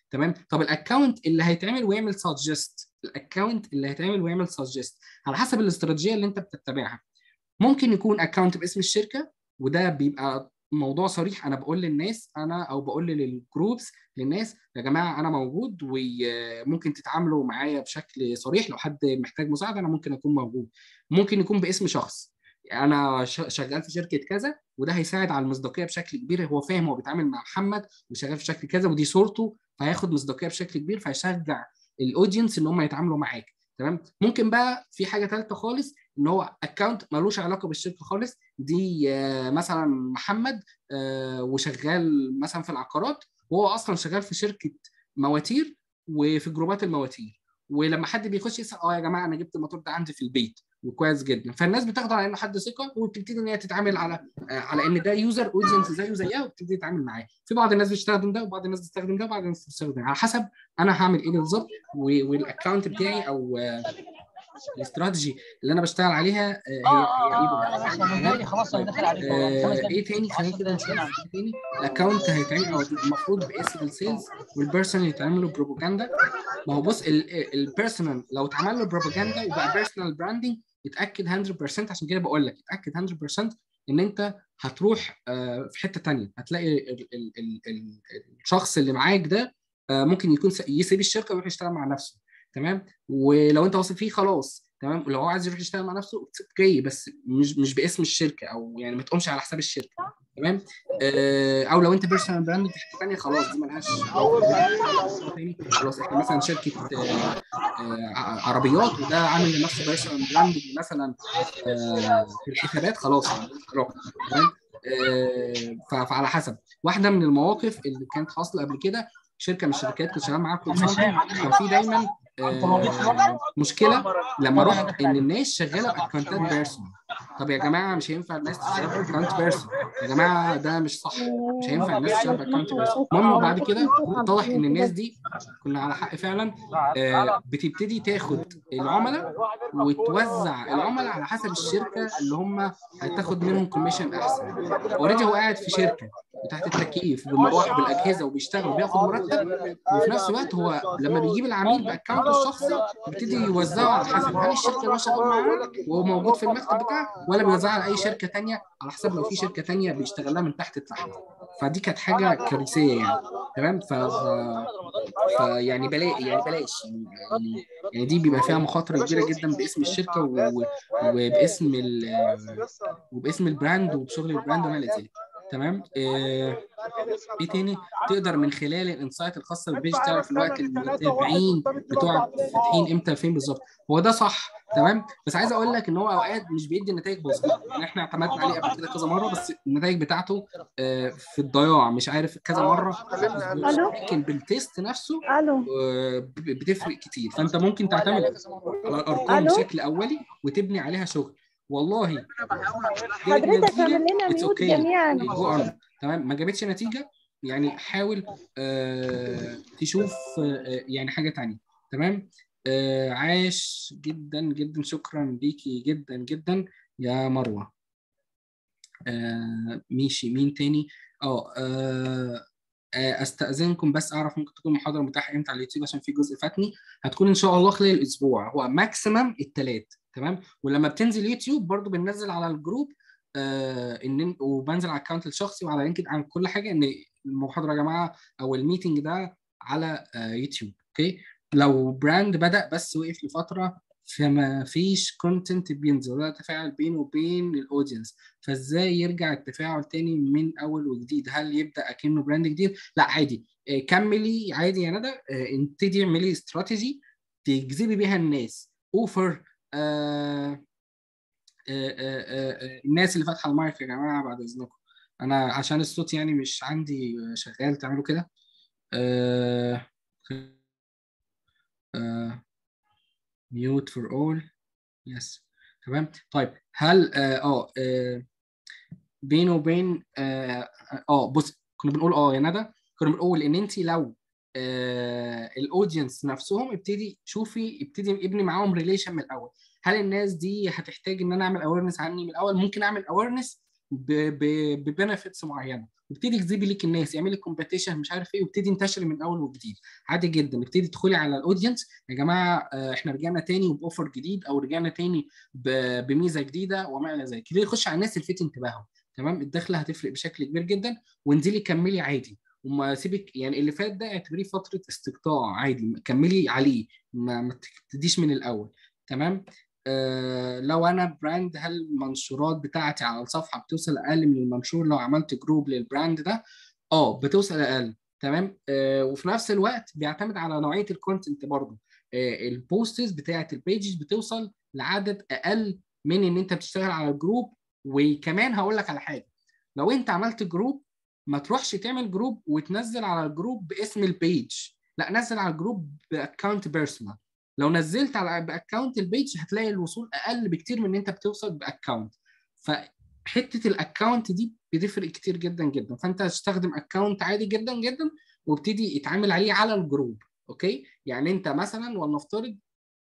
تمام طب الاكونت اللي هيتعمل ويعمل سجست الاكونت اللي هيتعمل ويعمل سجست على حسب الاستراتيجيه اللي انت بتتبعها ممكن يكون اكونت باسم الشركه وده بيبقى موضوع صريح انا بقول للناس انا او بقول للجروبس للناس يا جماعه انا موجود وممكن تتعاملوا معايا بشكل صريح لو حد محتاج مساعده انا ممكن اكون موجود ممكن يكون باسم شخص انا شغال في شركه كذا وده هيساعد على المصداقيه بشكل كبير هو فاهم هو بيتعامل مع محمد وشغال في شركه كذا ودي صورته فهياخد مصداقيه بشكل كبير فيشجع الاودينس ان هم يتعاملوا معاك تمام ممكن بقى في حاجه ثالثه خالص ان هو اكونت ملوش علاقه بالشركه خالص دي مثلا محمد وشغال مثلا في العقارات وهو اصلا شغال في شركه مواتير وفي جروبات المواتير ولما حد بيخش يسال اه يا جماعه انا جبت الموتور ده عندي في البيت وكويس جدا فالناس بتاخده على انه حد ثقه وبتبتدي ان هي تتعامل على على ان ده يوزر اودينس زيه زيها وبتبتدي تتعامل معاه في بعض الناس بتستخدم ده وبعض الناس بتستخدم ده وبعض الناس بتستخدم على حسب انا هعمل ايه بالظبط والاكونت بتاعي او الاستراتيجي اللي انا بشتغل عليها هي اه خلاص انا داخل عليك ايه تاني خلينا كده نشوف ايه تاني الاكونت هيتعمل او المفروض باسم السيلز والبيرسونال يتعمل له بروباجندا ما هو بص البيرسونال لو اتعمل له بروباجندا وبقى بيرسونال براندنج اتاكد 100% عشان كده بقول لك اتاكد 100% ان انت هتروح في حته ثانيه هتلاقي ال ال ال الشخص اللي معاك ده ممكن يكون يسيب الشركه ويروح يشتغل مع نفسه تمام ولو انت واثق فيه خلاص تمام ولو هو عايز يروح يشتغل مع نفسه اوكي بس مش مش باسم الشركه او يعني ما تقومش على حساب الشركه تمام آه او لو انت بيرسونال براند في حته ثانيه خلاص دي ملهاش خلاص احنا مثلا شركه آه آه عربيات وده عامل لنفسه بيرسونال براند مثلا آه في الحسابات خلاص تمام آه فعلى حسب واحده من المواقف اللي كانت حاصله قبل كده شركه من الشركات كنت شغال معاها كان في دايما آه مشكله لما رحت ان الناس شغاله باكونتات بيرسونال طب يا جماعه مش هينفع الناس تشتغل باكونت بيرسونال يا جماعه ده مش صح مش هينفع الناس تشتغل باكونت بيرسونال المهم بعد كده اتضح ان الناس دي كنا على حق فعلا آه بتبتدي تاخد العملاء وتوزع العملاء على حسب الشركه اللي هم هتاخد منهم كوميشن احسن اوريدي هو قاعد في شركه وتحت التكييف بالمروحه بالاجهزه وبيشتغل وبياخد مرتب وفي نفس الوقت هو لما بيجيب العميل باكونت الشخصي بيبتدي يوزعه على حسب هل الشركه اللي هو شغال معاها وهو موجود في المكتب بتاعه ولا بيوزعها على اي شركه ثانيه على حسب لو في شركه ثانيه بيشتغل لها من تحت لتحت فدي كانت حاجه كارثيه يعني تمام ف... ف يعني بلا يعني بلاش يعني يعني دي بيبقى فيها مخاطره كبيره جدا باسم الشركه و... وباسم ال... وباسم البراند وبشغل البراند وما الى ذلك تمام ايه إيه تاني تقدر من خلال الانسايت الخاصه بالبيج تعرف الوقت المتابعين بتوعك فاتحين امتى فين بالظبط هو ده صح تمام بس عايز اقول لك ان هو اوقات مش بيدي نتائج بسيطه يعني احنا اعتمدنا عليه قبل كده كذا مره بس النتائج بتاعته آه في الضياع مش عارف كذا مره لكن بالتيست نفسه آه بتفرق كتير فانت ممكن تعتمد على الارقام بشكل اولي وتبني عليها شغل والله حضرتك اعمل لنا ميوت جميعا تمام ما جابتش نتيجه يعني حاول آه تشوف آه يعني حاجه تانية تمام آه عاش جدا جدا شكرا ليكي جدا جدا يا مروه آه ماشي مين تاني اه آه استاذنكم بس اعرف ممكن تكون محاضره متاحه امتى على اليوتيوب عشان في جزء فاتني هتكون ان شاء الله خلال الاسبوع هو ماكسيمم الثلاث تمام ولما بتنزل يوتيوب برضو بننزل على الجروب آه ان وبنزل على الاكونت الشخصي وعلى لينكد عن كل حاجه ان المحاضره يا جماعه او الميتنج ده على آه يوتيوب اوكي لو براند بدا بس وقف لفتره فما فيش كونتنت بينزل ولا تفاعل بينه وبين الاودينس فازاي يرجع التفاعل تاني من اول وجديد هل يبدا اكنه براند جديد لا عادي آه كملي عادي يا ندى انتدي اعملي استراتيجي تجذبي بيها الناس اوفر آه آه آه الناس اللي فاتحه المايك يا جماعه بعد اذنكم انا عشان الصوت يعني مش عندي شغال تعملوا كده ميوت فور اول يس تمام طيب هل اه بينه وبين اه, آه بص كنا بنقول اه يا ندى كنا بنقول ان انت لو آه الاودينس نفسهم ابتدي شوفي ابتدي ابني معاهم ريليشن من الاول هل الناس دي هتحتاج ان انا اعمل اويرنس عني من الاول ممكن اعمل اويرنس ببنفيتس معينه وابتدي تجذبي ليك الناس اعملي كومبيتيشن مش عارف ايه وابتدي انتشري من اول وجديد عادي جدا ابتدي تدخلي على الاودينس يا جماعه آه، احنا رجعنا تاني باوفر جديد او رجعنا تاني ب- بميزه جديده وما الى ذلك ابتدي تخش على الناس اللي فيت انتباههم تمام الدخله هتفرق بشكل كبير جدا وانزلي كملي عادي وما سيبك يعني اللي فات ده اعتبريه فتره استقطاع عادي كملي عليه ما, ما تبتديش من الاول تمام آه لو انا براند هل المنشورات بتاعتي على الصفحه بتوصل اقل من المنشور لو عملت جروب للبراند ده اه بتوصل اقل تمام آه وفي نفس الوقت بيعتمد على نوعيه الكونتنت برضه آه البوستس بتاعت البيجز بتوصل لعدد اقل من ان انت بتشتغل على الجروب وكمان هقول لك على حاجه لو انت عملت جروب ما تروحش تعمل جروب وتنزل على الجروب باسم البيج لا نزل على الجروب باكونت بيرسونال لو نزلت على باكونت البيج هتلاقي الوصول اقل بكتير من ان انت بتوصل باكونت فحته الاكونت دي بتفرق كتير جدا جدا فانت تستخدم اكونت عادي جدا جدا وابتدي يتعامل عليه على الجروب اوكي يعني انت مثلا ولنفترض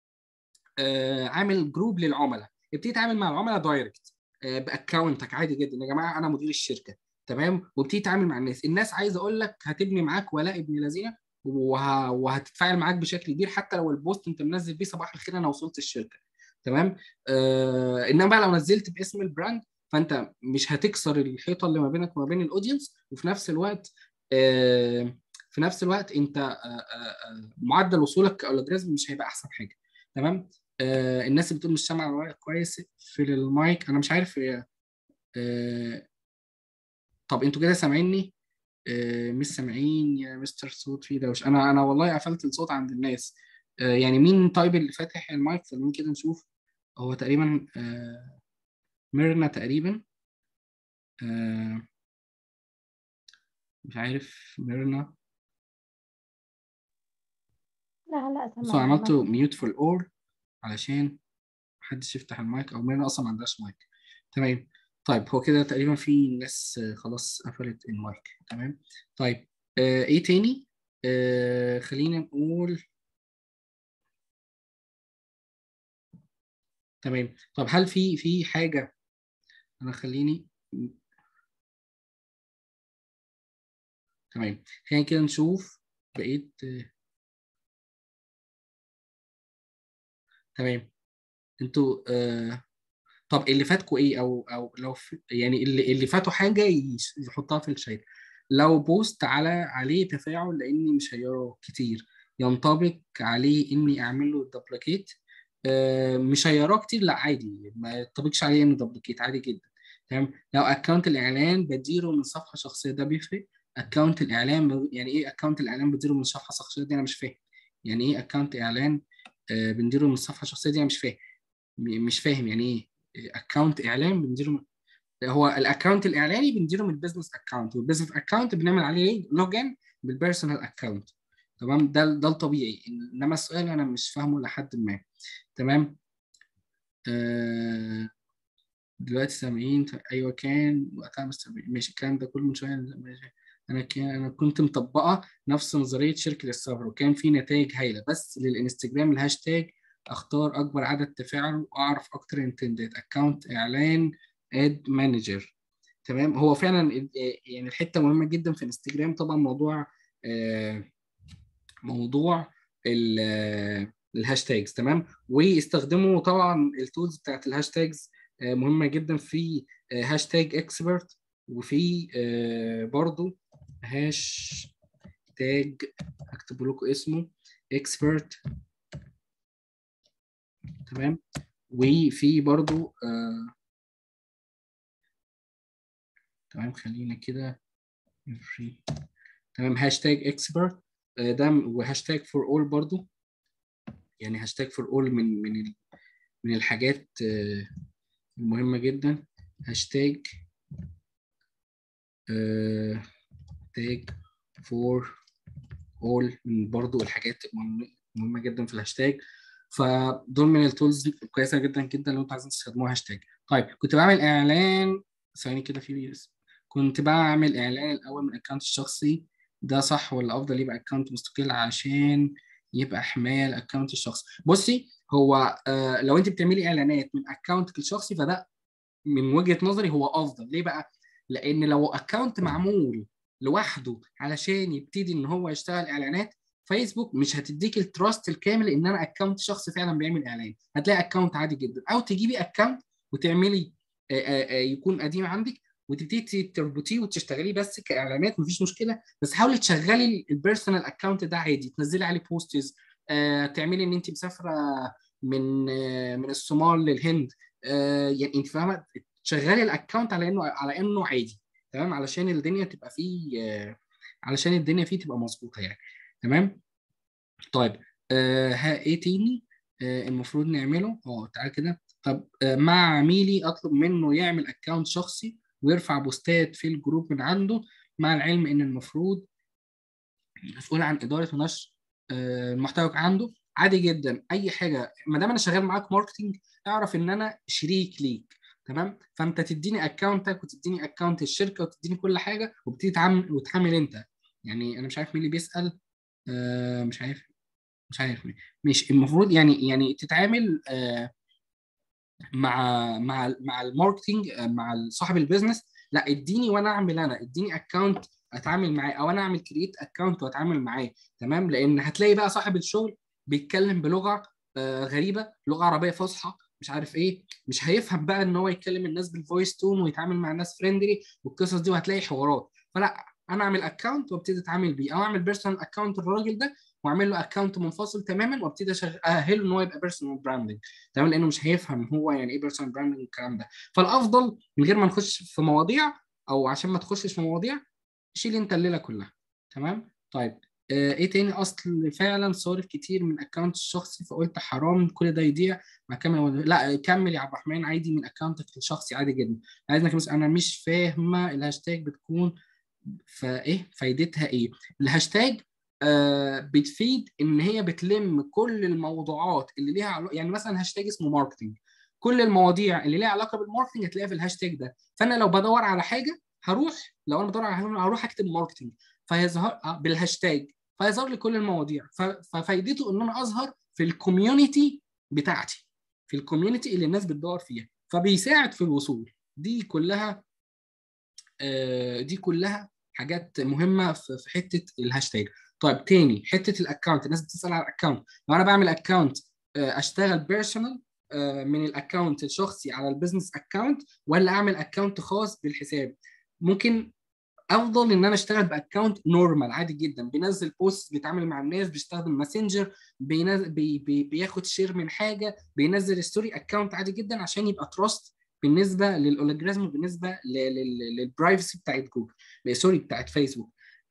آه عامل جروب للعملاء ابتدي تتعامل مع العملاء دايركت آه باكونتك عادي جدا يا جماعه انا مدير الشركه تمام وابتدي تتعامل مع الناس الناس عايز اقول لك هتبني معاك ولاء ابن لذينه وه... وهتتفاعل معاك بشكل كبير حتى لو البوست انت منزل بيه صباح الخير انا وصلت الشركه تمام آه انما بقى لو نزلت باسم البراند فانت مش هتكسر الحيطه اللي ما بينك وما بين الاودينس وفي نفس الوقت آه في نفس الوقت انت آه آه معدل وصولك كاولوجريزم مش هيبقى احسن حاجه تمام آه الناس اللي بتقول مش سامعه كويس في المايك انا مش عارف آه طب انتوا كده سامعيني آه مش سامعين يا مستر صوت في دوش انا انا والله قفلت الصوت عند الناس آه يعني مين طيب اللي فاتح المايك خلينا كده نشوف هو تقريبا آه ميرنا تقريبا آه مش عارف ميرنا لا لا بصوا سامعة عملته ميوت فور الاور علشان محدش يفتح المايك او ميرنا اصلا ما عندهاش مايك تمام طيب هو كده تقريبا في ناس خلاص قفلت المايك تمام طيب آه ايه تاني آه خلينا نقول تمام طب هل في في حاجة انا خليني تمام خلينا كده نشوف بقيت آه. تمام انتوا آه طب اللي فاتكوا ايه او او لو في يعني اللي اللي فاتوا حاجه يحطها في الشات لو بوست على عليه تفاعل لاني مش هيقراه كتير ينطبق عليه اني اعمل له دبليكيت آه مش هيقراه كتير لا عادي ما ينطبقش عليه انه دبليكيت عادي جدا تمام لو اكونت الاعلان بديره من صفحه شخصيه ده بيفرق اكونت الاعلان يعني ايه اكونت الاعلان بديره من صفحه شخصيه دي انا مش فاهم يعني ايه اكونت اعلان آه بنديره من صفحه شخصيه دي انا مش فاهم مش فاهم يعني ايه اكونت اعلان بنديره من... هو الاكونت الاعلاني بنديره من البيزنس اكونت والبيزنس اكونت بنعمل عليه لوجن بالبيرسونال اكونت تمام ده ده الطبيعي انما السؤال انا مش فاهمه لحد ما تمام آه دلوقتي سامعين ايوه كان وقتها مستر ماشي الكلام ده كله من شويه انا كان انا كنت مطبقه نفس نظريه شركه الصبر وكان في نتائج هايله بس للانستجرام الهاشتاج اختار اكبر عدد تفاعل واعرف اكتر انتندات اكونت اعلان اد مانجر تمام هو فعلا يعني الحته مهمه جدا في انستجرام طبعا موضوع موضوع الهاشتاجز تمام ويستخدموا طبعا التولز بتاعت الهاشتاجز مهمه جدا في هاشتاج اكسبرت وفي برضو هاشتاج هكتب لكم اسمه اكسبرت تمام وفي برضو آه تمام خلينا كده تمام هاشتاج اكسبرت آه ده وهاشتاج فور اول برضو يعني هاشتاج فور اول من من من الحاجات آه المهمة جدا هاشتاج تاج فور اول من برضو الحاجات المهمة جدا في الهاشتاج فدول من التولز كويسه جدا جدا لو انتوا عايزين تستخدموها هاشتاج طيب كنت بعمل اعلان ثواني كده في بيس كنت بعمل اعلان الاول من الاكونت الشخصي ده صح ولا افضل يبقى اكونت مستقل عشان يبقى حمايه الاكونت الشخصي بصي هو آه لو انت بتعملي اعلانات من اكونتك الشخصي فده من وجهه نظري هو افضل ليه بقى لان لو اكونت معمول لوحده علشان يبتدي ان هو يشتغل اعلانات فيسبوك مش هتديك التراست الكامل ان انا اكونت شخص فعلا بيعمل اعلان هتلاقي اكونت عادي جدا او تجيبي اكونت وتعملي يكون قديم عندك وتبتدي تربطيه وتشتغليه بس كاعلانات مفيش مشكله بس حاولي تشغلي البيرسونال اكونت ده عادي تنزلي عليه بوستز آه، تعملي ان انت مسافره من آه، من الصومال للهند آه، يعني انت فاهمه تشغلي الاكونت على انه على انه عادي تمام علشان الدنيا تبقى فيه آه، علشان الدنيا فيه تبقى مظبوطه يعني تمام طيب آه ها ايه تاني آه المفروض نعمله اه تعال كده طب آه مع عميلي اطلب منه يعمل اكونت شخصي ويرفع بوستات في الجروب من عنده مع العلم ان المفروض مسؤول عن اداره ونشر آه المحتوى عنده عادي جدا اي حاجه ما دام انا شغال معاك ماركتنج اعرف ان انا شريك ليك تمام فانت تديني اكونتك وتديني اكونت الشركه وتديني كل حاجه وبتدي تعمل وتحمل انت يعني انا مش عارف مين اللي بيسال آه مش عارف مش عارف مين. مش المفروض يعني يعني تتعامل آه مع مع مع الماركتنج آه، مع صاحب البيزنس لا اديني وانا اعمل انا اديني اكونت اتعامل معاه او انا اعمل كرييت اكونت واتعامل معاه تمام لان هتلاقي بقى صاحب الشغل بيتكلم بلغه آه غريبه لغه عربيه فصحى مش عارف ايه مش هيفهم بقى ان هو يتكلم الناس بالفويس تون ويتعامل مع الناس فريندلي والقصص دي وهتلاقي حوارات فلا انا اعمل اكونت وابتدي اتعامل بيه او اعمل بيرسونال اكونت الراجل ده واعمل له اكونت منفصل تماما وابتدي أشغ- اهله ان هو يبقى بيرسونال براندنج تمام لانه مش هيفهم هو يعني ايه بيرسونال براندنج والكلام ده فالافضل من غير ما نخش في مواضيع او عشان ما تخشش في مواضيع شيل انت الليله كلها تمام طيب آه ايه تاني اصل فعلا صارف كتير من اكونت الشخصي فقلت حرام كل ده يضيع ما كمل لا كمل يا عبد الرحمن عادي من اكونتك الشخصي عادي جدا عايزك بس انا مش فاهمه الهاشتاج بتكون فايه فايدتها ايه الهاشتاج آه بتفيد ان هي بتلم كل الموضوعات اللي ليها علاقه يعني مثلا هاشتاج اسمه ماركتنج كل المواضيع اللي ليها علاقه بالماركتنج هتلاقيها في الهاشتاج ده فانا لو بدور على حاجه هروح لو انا بدور على حاجه هروح اكتب ماركتنج فيظهر آه، بالهاشتاج فيظهر لي كل المواضيع ف- ففايدته ان انا اظهر في الكوميونتي بتاعتي في الكوميونتي اللي الناس بتدور فيها فبيساعد في الوصول دي كلها آه، دي كلها حاجات مهمه في في حته الهاشتاج طيب تاني حته الاكونت الناس بتسال على الاكونت لو انا بعمل اكونت اشتغل بيرسونال من الاكونت الشخصي على البيزنس اكونت ولا اعمل اكونت خاص بالحساب ممكن افضل ان انا اشتغل باكونت نورمال عادي جدا بينزل بوست بيتعامل مع الناس بيستخدم ماسنجر بينزل بي بي بياخد شير من حاجه بينزل ستوري اكونت عادي جدا عشان يبقى تراست بالنسبه للاولوجرازم وبالنسبه للبرايفسي بتاعت جوجل سوري بتاعت فيسبوك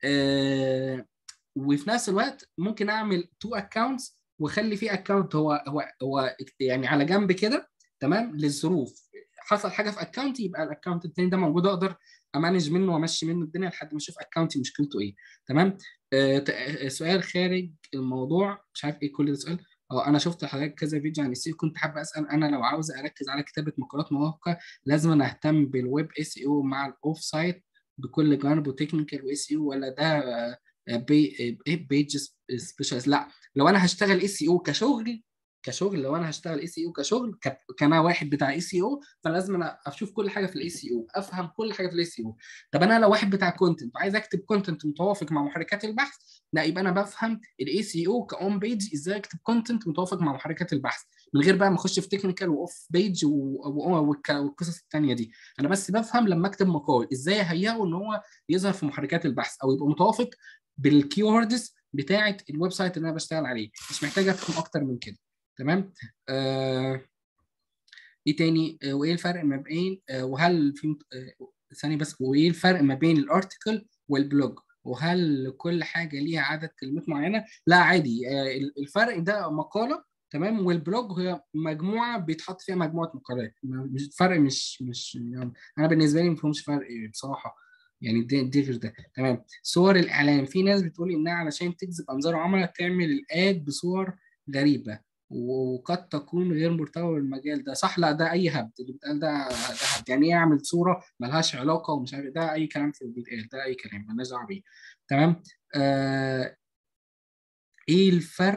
آه وفي نفس الوقت ممكن اعمل تو اكونتس واخلي فيه اكونت هو هو هو يعني على جنب كده تمام للظروف حصل حاجه في اكونتي يبقى الاكونت التاني ده موجود اقدر امانج منه وامشي منه الدنيا لحد ما اشوف اكونتي مشكلته ايه تمام آه ت- آه، سؤال خارج الموضوع مش عارف ايه كل ده سؤال اه انا شفت حضرتك كذا فيديو عن السي كنت حابب اسال انا لو عاوز اركز على كتابه مقالات مواقع لازم أنا اهتم بالويب اس اي او مع الاوف سايت بكل جانبه تكنيكال واس اي او ولا ده آه، آه، بي ايه بيج سبيشالست لا لو انا هشتغل اس اي او كشغل كشغل لو انا هشتغل اي سي او كشغل ك- كانا واحد بتاع اي سي او فلازم انا اشوف كل حاجه في الاي سي او افهم كل حاجه في الاي سي او طب انا لو واحد بتاع كونتنت وعايز اكتب كونتنت متوافق مع محركات البحث لا يبقى انا بفهم الاي سي او كاون بيج ازاي اكتب كونتنت متوافق مع محركات البحث من غير بقى ما اخش في تكنيكال واوف بيج والقصص الثانيه دي انا بس بفهم لما اكتب مقال ازاي اهيئه ان هو يظهر في محركات البحث او يبقى متوافق بالكيوردز بتاعه الويب سايت اللي انا بشتغل عليه مش محتاج افهم اكتر من كده تمام آه ايه تاني آه وايه الفرق ما بين آه وهل في آه ثانيه بس وايه الفرق ما بين الارتكل والبلوج وهل كل حاجه ليها عدد كلمات معينه لا عادي آه الفرق ده مقاله تمام والبلوج هي مجموعه بيتحط فيها مجموعه مقالات مش الفرق مش مش يعني انا بالنسبه لي ما فيهمش فرق بصراحه يعني دي, دي غير ده تمام صور الاعلان في ناس بتقول انها علشان تجذب انظار عملاء تعمل الاد بصور غريبه وقد تكون غير مرتبطه بالمجال ده صح لا ده اي هبد اللي بيتقال ده ده هبد يعني ايه اعمل صوره ملهاش علاقه ومش عارف ده اي كلام في بيتقال ده اي كلام مالناش دعوه بيه تمام آه ايه الفرق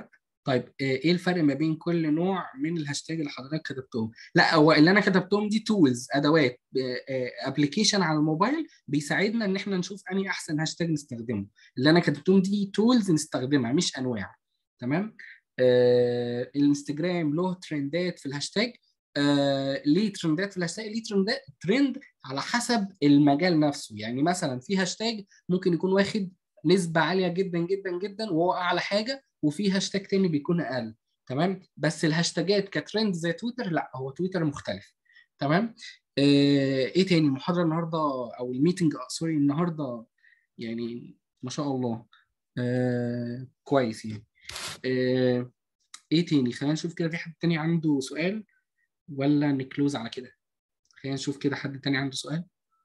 طيب آه، ايه الفرق ما بين كل نوع من الهاشتاج اللي حضرتك كتبتهم لا هو اللي انا كتبتهم دي تولز ادوات ابلكيشن على الموبايل بيساعدنا ان احنا نشوف انهي احسن هاشتاج نستخدمه اللي انا كتبتهم دي تولز نستخدمها مش انواع تمام آه الانستجرام له ترندات في الهاشتاج آه ليه ترندات في الهاشتاج ليه ترندات ترند على حسب المجال نفسه يعني مثلا في هاشتاج ممكن يكون واخد نسبة عالية جدا جدا جدا وهو أعلى حاجة وفي هاشتاج تاني بيكون أقل تمام بس الهاشتاجات كترند زي تويتر لا هو تويتر مختلف تمام آه ايه تاني المحاضرة النهاردة او الميتنج سوري النهاردة يعني ما شاء الله آه كويس يعني آه ايه تاني خلينا نشوف كده في حد تاني عنده سؤال ولا نكلوز على كده خلينا نشوف كده حد تاني عنده سؤال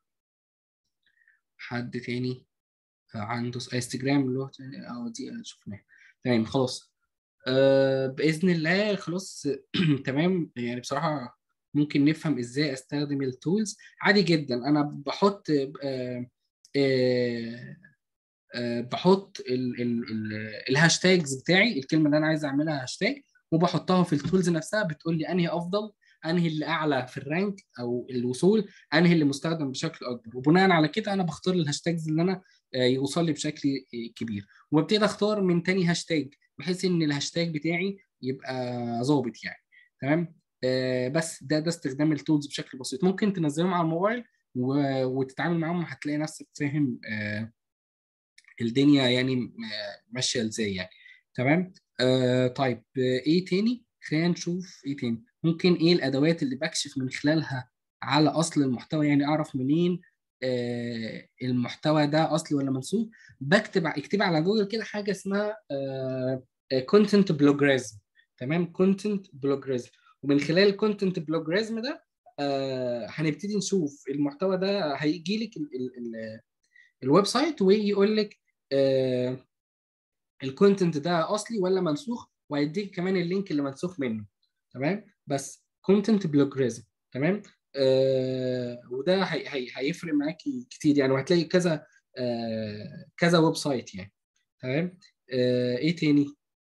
حد تاني عنده س- انستجرام اللي هو اه دي شفناها تمام خلاص آه بإذن الله خلاص تمام يعني بصراحة ممكن نفهم ازاي استخدم التولز عادي جدا انا بحط آه آه آه بحط ال ال ال الهاشتاجز بتاعي الكلمة اللي انا عايز اعملها هاشتاج وبحطها في التولز نفسها بتقول لي انهي افضل انهي اللي اعلى في الرانك او الوصول انهي اللي مستخدم بشكل اكبر وبناء على كده انا بختار الهاشتاجز اللي انا آه، يوصل لي بشكل آه، كبير وابتدي اختار من تاني هاشتاج بحيث ان الهاشتاج بتاعي يبقى ظابط يعني تمام آه بس ده ده استخدام التولز بشكل بسيط ممكن تنزلهم على الموبايل و- وتتعامل معاهم هتلاقي نفسك فاهم آه الدنيا يعني آه، ماشيه ازاي يعني تمام آه طيب آه، ايه تاني خلينا نشوف ايه تاني ممكن ايه الادوات اللي بكشف من خلالها على اصل المحتوى يعني اعرف منين آه المحتوى ده اصلي ولا منسوب بكتب اكتب على جوجل كده حاجه اسمها كونتنت بلوجريزم تمام كونتنت بلوجريزم ومن خلال الكونتنت بلوجريزم ده آه هنبتدي نشوف المحتوى ده هيجي لك ال- ال- ال- الويب سايت ويقول لك آه الكونتنت ده اصلي ولا منسوخ وهيديك كمان اللينك اللي منسوخ منه تمام بس كونتنت بلوجريزم تمام آه وده هي هي هيفرق معاكي كتير يعني وهتلاقي كذا آه كذا ويب سايت يعني تمام آه ايه تاني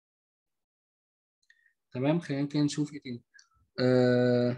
تمام خلينا كده نشوف ايه تاني آه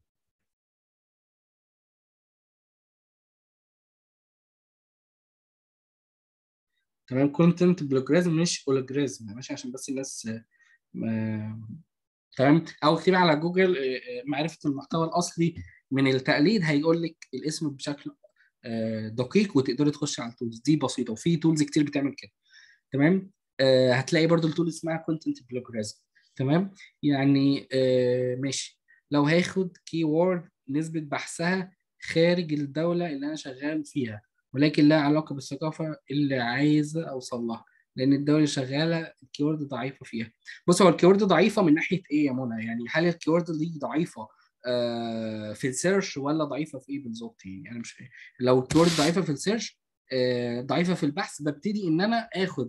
تمام كونتنت بلوجريزم مش اولوجريزم ماشي عشان بس الناس آه، ما- تمام او اكتبي على جوجل آه، آه، معرفه المحتوى الاصلي من التقليد هيقول لك الاسم بشكل آه، دقيق وتقدري تخشي على التولز دي بسيطه وفي تولز كتير بتعمل كده تمام آه، هتلاقي برضو التول اسمها كونتنت بلوجريزم تمام يعني آه، ماشي لو هاخد كي وورد نسبه بحثها خارج الدوله اللي انا شغال فيها ولكن لها علاقه بالثقافه اللي عايز اوصل لها لان الدوله اللي شغاله الكيورد ضعيفه فيها بص هو الكيورد ضعيفه من ناحيه ايه يا منى يعني هل الكيورد دي ضعيفه آه، في السيرش ولا ضعيفه في ايه بالظبط يعني انا مش فاهم لو الكيورد ضعيفه في السيرش آه، ضعيفه في البحث ببتدي ان انا اخد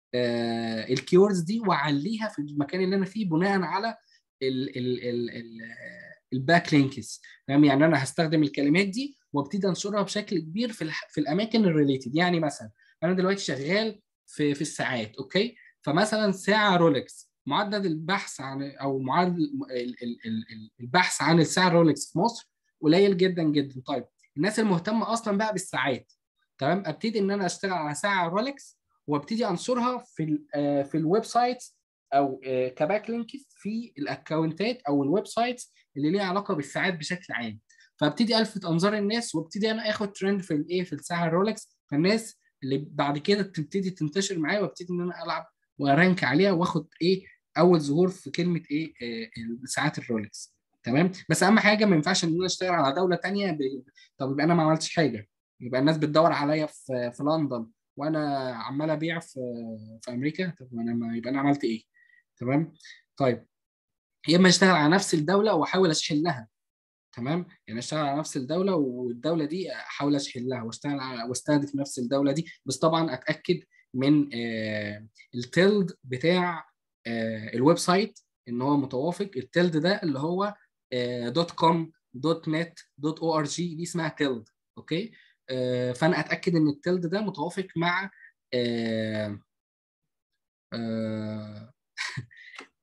الكيوردز دي واعليها في المكان اللي انا فيه بناء على ال ال ال ال الباك لينكس تمام يعني انا هستخدم الكلمات دي وابتدي انشرها بشكل كبير في الح- في الاماكن الريليتد يعني مثلا انا دلوقتي شغال في في الساعات اوكي فمثلا ساعه رولكس معدل البحث عن او معدل ال- ال- ال- ال- البحث عن الساعه رولكس في مصر قليل جدا جدا طيب الناس المهتمه اصلا بقى بالساعات تمام ابتدي ان انا اشتغل على ساعه رولكس وابتدي انشرها في ال آه، في الويب سايتس او آه، كباك لينكس في الاكونتات او الويب سايتس اللي ليها علاقه بالساعات بشكل عام فابتدي الفت انظار الناس وابتدي انا اخد ترند في الايه في الساعه الرولكس فالناس اللي بعد كده تبتدي تنتشر معايا وابتدي ان انا العب وارانك عليها واخد ايه اول ظهور في كلمه ايه آه، ساعات الرولكس تمام بس اهم حاجه ما ينفعش ان انا اشتغل على دوله تانية ب... طب يبقى انا ما عملتش حاجه يبقى الناس بتدور عليا في في لندن وانا عمال ابيع في في امريكا طب انا ما يبقى انا عملت ايه تمام طيب يا اما اشتغل على نفس الدوله واحاول اشحن لها تمام يعني اشتغل على نفس الدوله والدوله دي احاول اشحن لها واشتغل على واستهدف نفس الدوله دي بس طبعا اتاكد من آه التلد بتاع آه الويب سايت ان هو متوافق التلد ده اللي هو آه دوت كوم دوت نت دوت او ار جي دي اسمها تلد اوكي آه فانا اتاكد ان التلد ده متوافق مع آه آه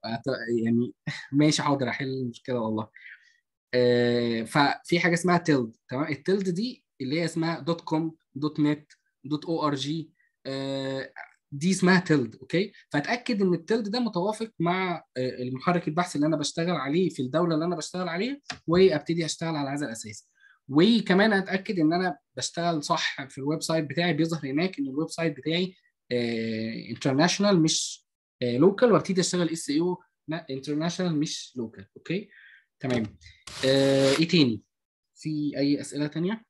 أعت- يعني ماشي حاضر احل المشكله والله آه، ففي حاجه اسمها تيلد تمام التيلد دي اللي هي اسمها دوت كوم دوت نت دوت او ار جي دي اسمها تيلد اوكي فاتاكد ان التيلد ده متوافق مع آه، المحرك البحث اللي انا بشتغل عليه في الدوله اللي انا بشتغل عليها وابتدي اشتغل على هذا الاساس وكمان اتاكد ان انا بشتغل صح في الويب سايت بتاعي بيظهر هناك ان الويب سايت بتاعي انترناشونال مش لوكال وابتدي اشتغل اس اي او انترناشونال مش لوكال اوكي تمام آه، ايه تاني في اي اسئله تانية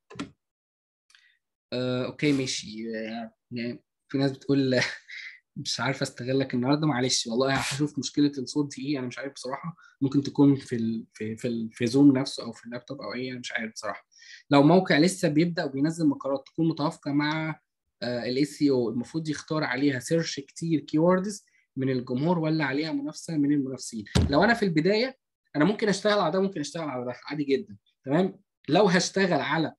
آه، اوكي ماشي آه، يعني في ناس بتقول مش عارف استغلك النهارده معلش والله هشوف مشكله الصوت دي ايه انا مش عارف بصراحه ممكن تكون في ال في في, ال في زوم نفسه او في اللابتوب او ايه انا مش عارف بصراحه لو موقع لسه بيبدا وبينزل مقالات تكون متوافقه مع الاس سي او المفروض يختار عليها سيرش كتير كيوردز من الجمهور ولا عليها منافسه من المنافسين لو انا في البدايه انا ممكن اشتغل على ده ممكن اشتغل على ده عادي جدا تمام لو هشتغل على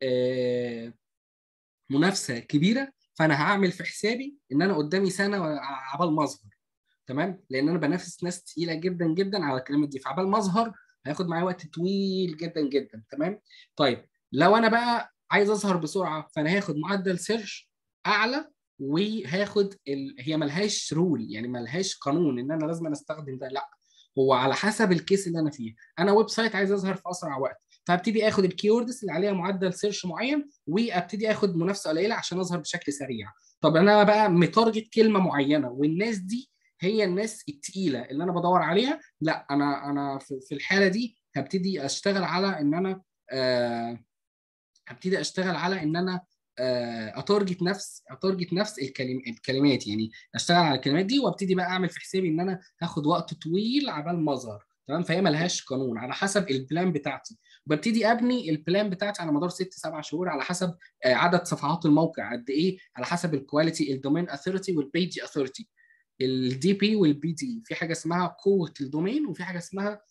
آه، منافسه كبيره فانا هعمل في حسابي ان انا قدامي سنه عبال ما اظهر تمام لان انا بنافس ناس تقيله جدا جدا على الكلمات دي فعبال ما اظهر هياخد معايا وقت طويل جدا جدا تمام طيب لو انا بقى عايز اظهر بسرعه فانا هاخد معدل سيرش اعلى وهاخد ال... هي ملهاش رول يعني ملهاش قانون ان انا لازم استخدم ده لا هو على حسب الكيس اللي انا فيه انا ويب سايت عايز اظهر في اسرع وقت فابتدي اخد الكيوردز اللي عليها معدل سيرش معين وابتدي اخد منافسه قليله عشان اظهر بشكل سريع طب انا بقى متارجت كلمه معينه والناس دي هي الناس التقيله اللي انا بدور عليها لا انا انا في في الحاله دي هبتدي اشتغل على ان انا آه هبتدي اشتغل على ان انا آه اتارجت نفس اتارجت نفس الكلم الكلمات يعني اشتغل على الكلمات دي وابتدي بقى اعمل في حسابي ان انا هاخد وقت طويل عبال ما اظهر تمام فهي ملهاش قانون على حسب البلان بتاعتي وببتدي ابني البلان بتاعتي على مدار ست سبع شهور على حسب آه، عدد صفحات الموقع قد ايه على حسب الكواليتي الدومين اثوريتي والبيج اثوريتي الدي بي والبي دي في حاجه اسمها قوه الدومين وفي حاجه اسمها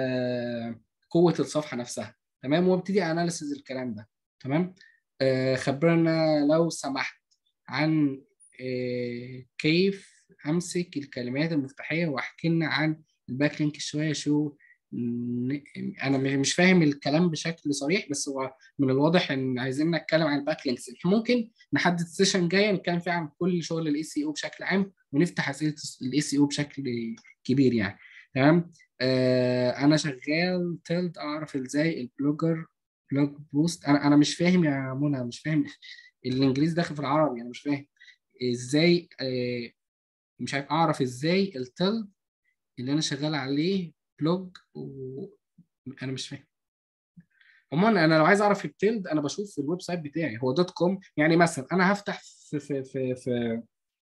آه، قوه الصفحه نفسها تمام وابتدي اناليسز الكلام ده تمام آه، خبرنا لو سمحت عن آه، كيف امسك الكلمات المفتاحيه واحكي لنا عن الباك لينك شويه شو ن- انا م- مش فاهم الكلام بشكل صريح بس هو من الواضح ان عايزين نتكلم عن الباك لينكس احنا ممكن نحدد سيشن جايه نتكلم فيها عن كل شغل الاي سي او بشكل عام ونفتح اسئله الاي سي او بشكل كبير يعني تمام آه انا شغال تيلد اعرف ازاي البلوجر بلوج بوست انا انا مش فاهم يا منى مش فاهم الانجليزي داخل في العربي انا مش فاهم ازاي آه مش عارف اعرف ازاي التيلد اللي انا شغال عليه بلوج و... انا مش فاهم عموما انا لو عايز اعرف التيلد انا بشوف في الويب سايت بتاعي هو دوت كوم يعني مثلا انا هفتح في في في في,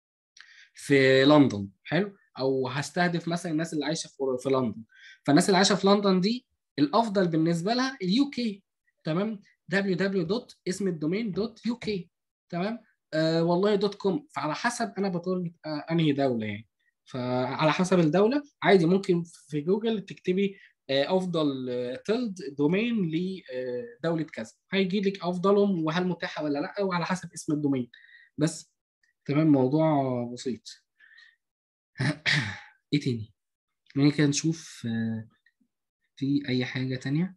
في لندن حلو او هستهدف مثلا الناس اللي عايشه في في لندن فالناس اللي عايشه في لندن دي الافضل بالنسبه لها اليو كي تمام www. اسم الدومين دوت يو كي تمام آه والله دوت كوم فعلى حسب انا بتارجت آه انهي دوله يعني فعلى حسب الدوله عادي ممكن في جوجل تكتبي آه، افضل تيلد دومين لدوله كذا هيجي لك افضلهم وهل متاحه ولا لا وعلى حسب اسم الدومين بس تمام موضوع بسيط ايه تاني يعني كده نشوف آه، في اي حاجه تانية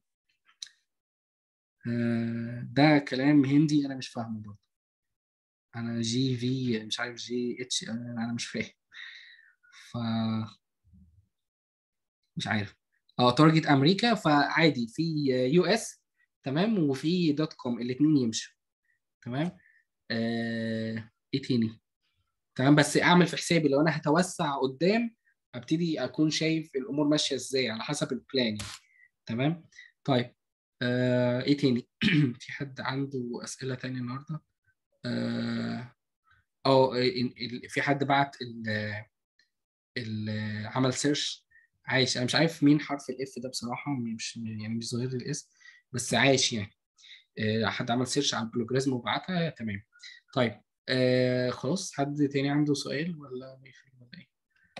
آه، ده كلام هندي انا مش فاهمه برضه انا جي في مش عارف جي اتش انا مش فاهم ف مش عارف اه تارجت امريكا فعادي في يو اس تمام وفي دوت كوم الاثنين يمشوا تمام آه... ايه تاني تمام بس اعمل في حسابي لو انا هتوسع قدام ابتدي اكون شايف الامور ماشيه ازاي على حسب البلان يعني. تمام طيب آه... ايه تاني في حد عنده اسئله تانية النهارده اه آه، ال- ال- في حد بعت ال- ال- عمل سيرش عايش انا مش عارف مين حرف الاف ده بصراحه مش يعني مش ظاهر لي الاسم بس عايش يعني آه، حد عمل سيرش على البلوجرازم وبعتها تمام طيب آه خلاص حد تاني عنده سؤال ولا نقفل ولا ايه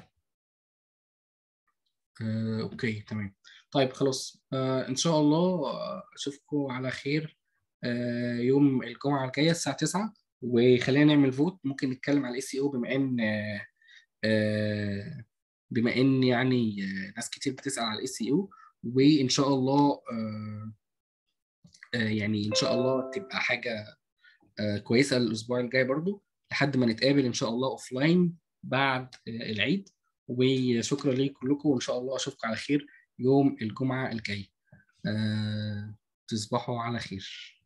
آه اوكي تمام طيب خلاص آه ان شاء الله آه، اشوفكم على خير آه يوم الجمعه الجايه الساعه 9 وخلينا نعمل فوت ممكن نتكلم على الاي سي او بما ان آه آه بما ان يعني آه، ناس كتير بتسال على الاس سي او وان شاء الله آه، آه، يعني ان شاء الله تبقى حاجه آه، كويسه الاسبوع الجاي برضو لحد ما نتقابل ان شاء الله اوف لاين بعد آه، العيد وشكرا ليكم كلكم وان شاء الله اشوفكم على خير يوم الجمعه الجاي آه، تصبحوا على خير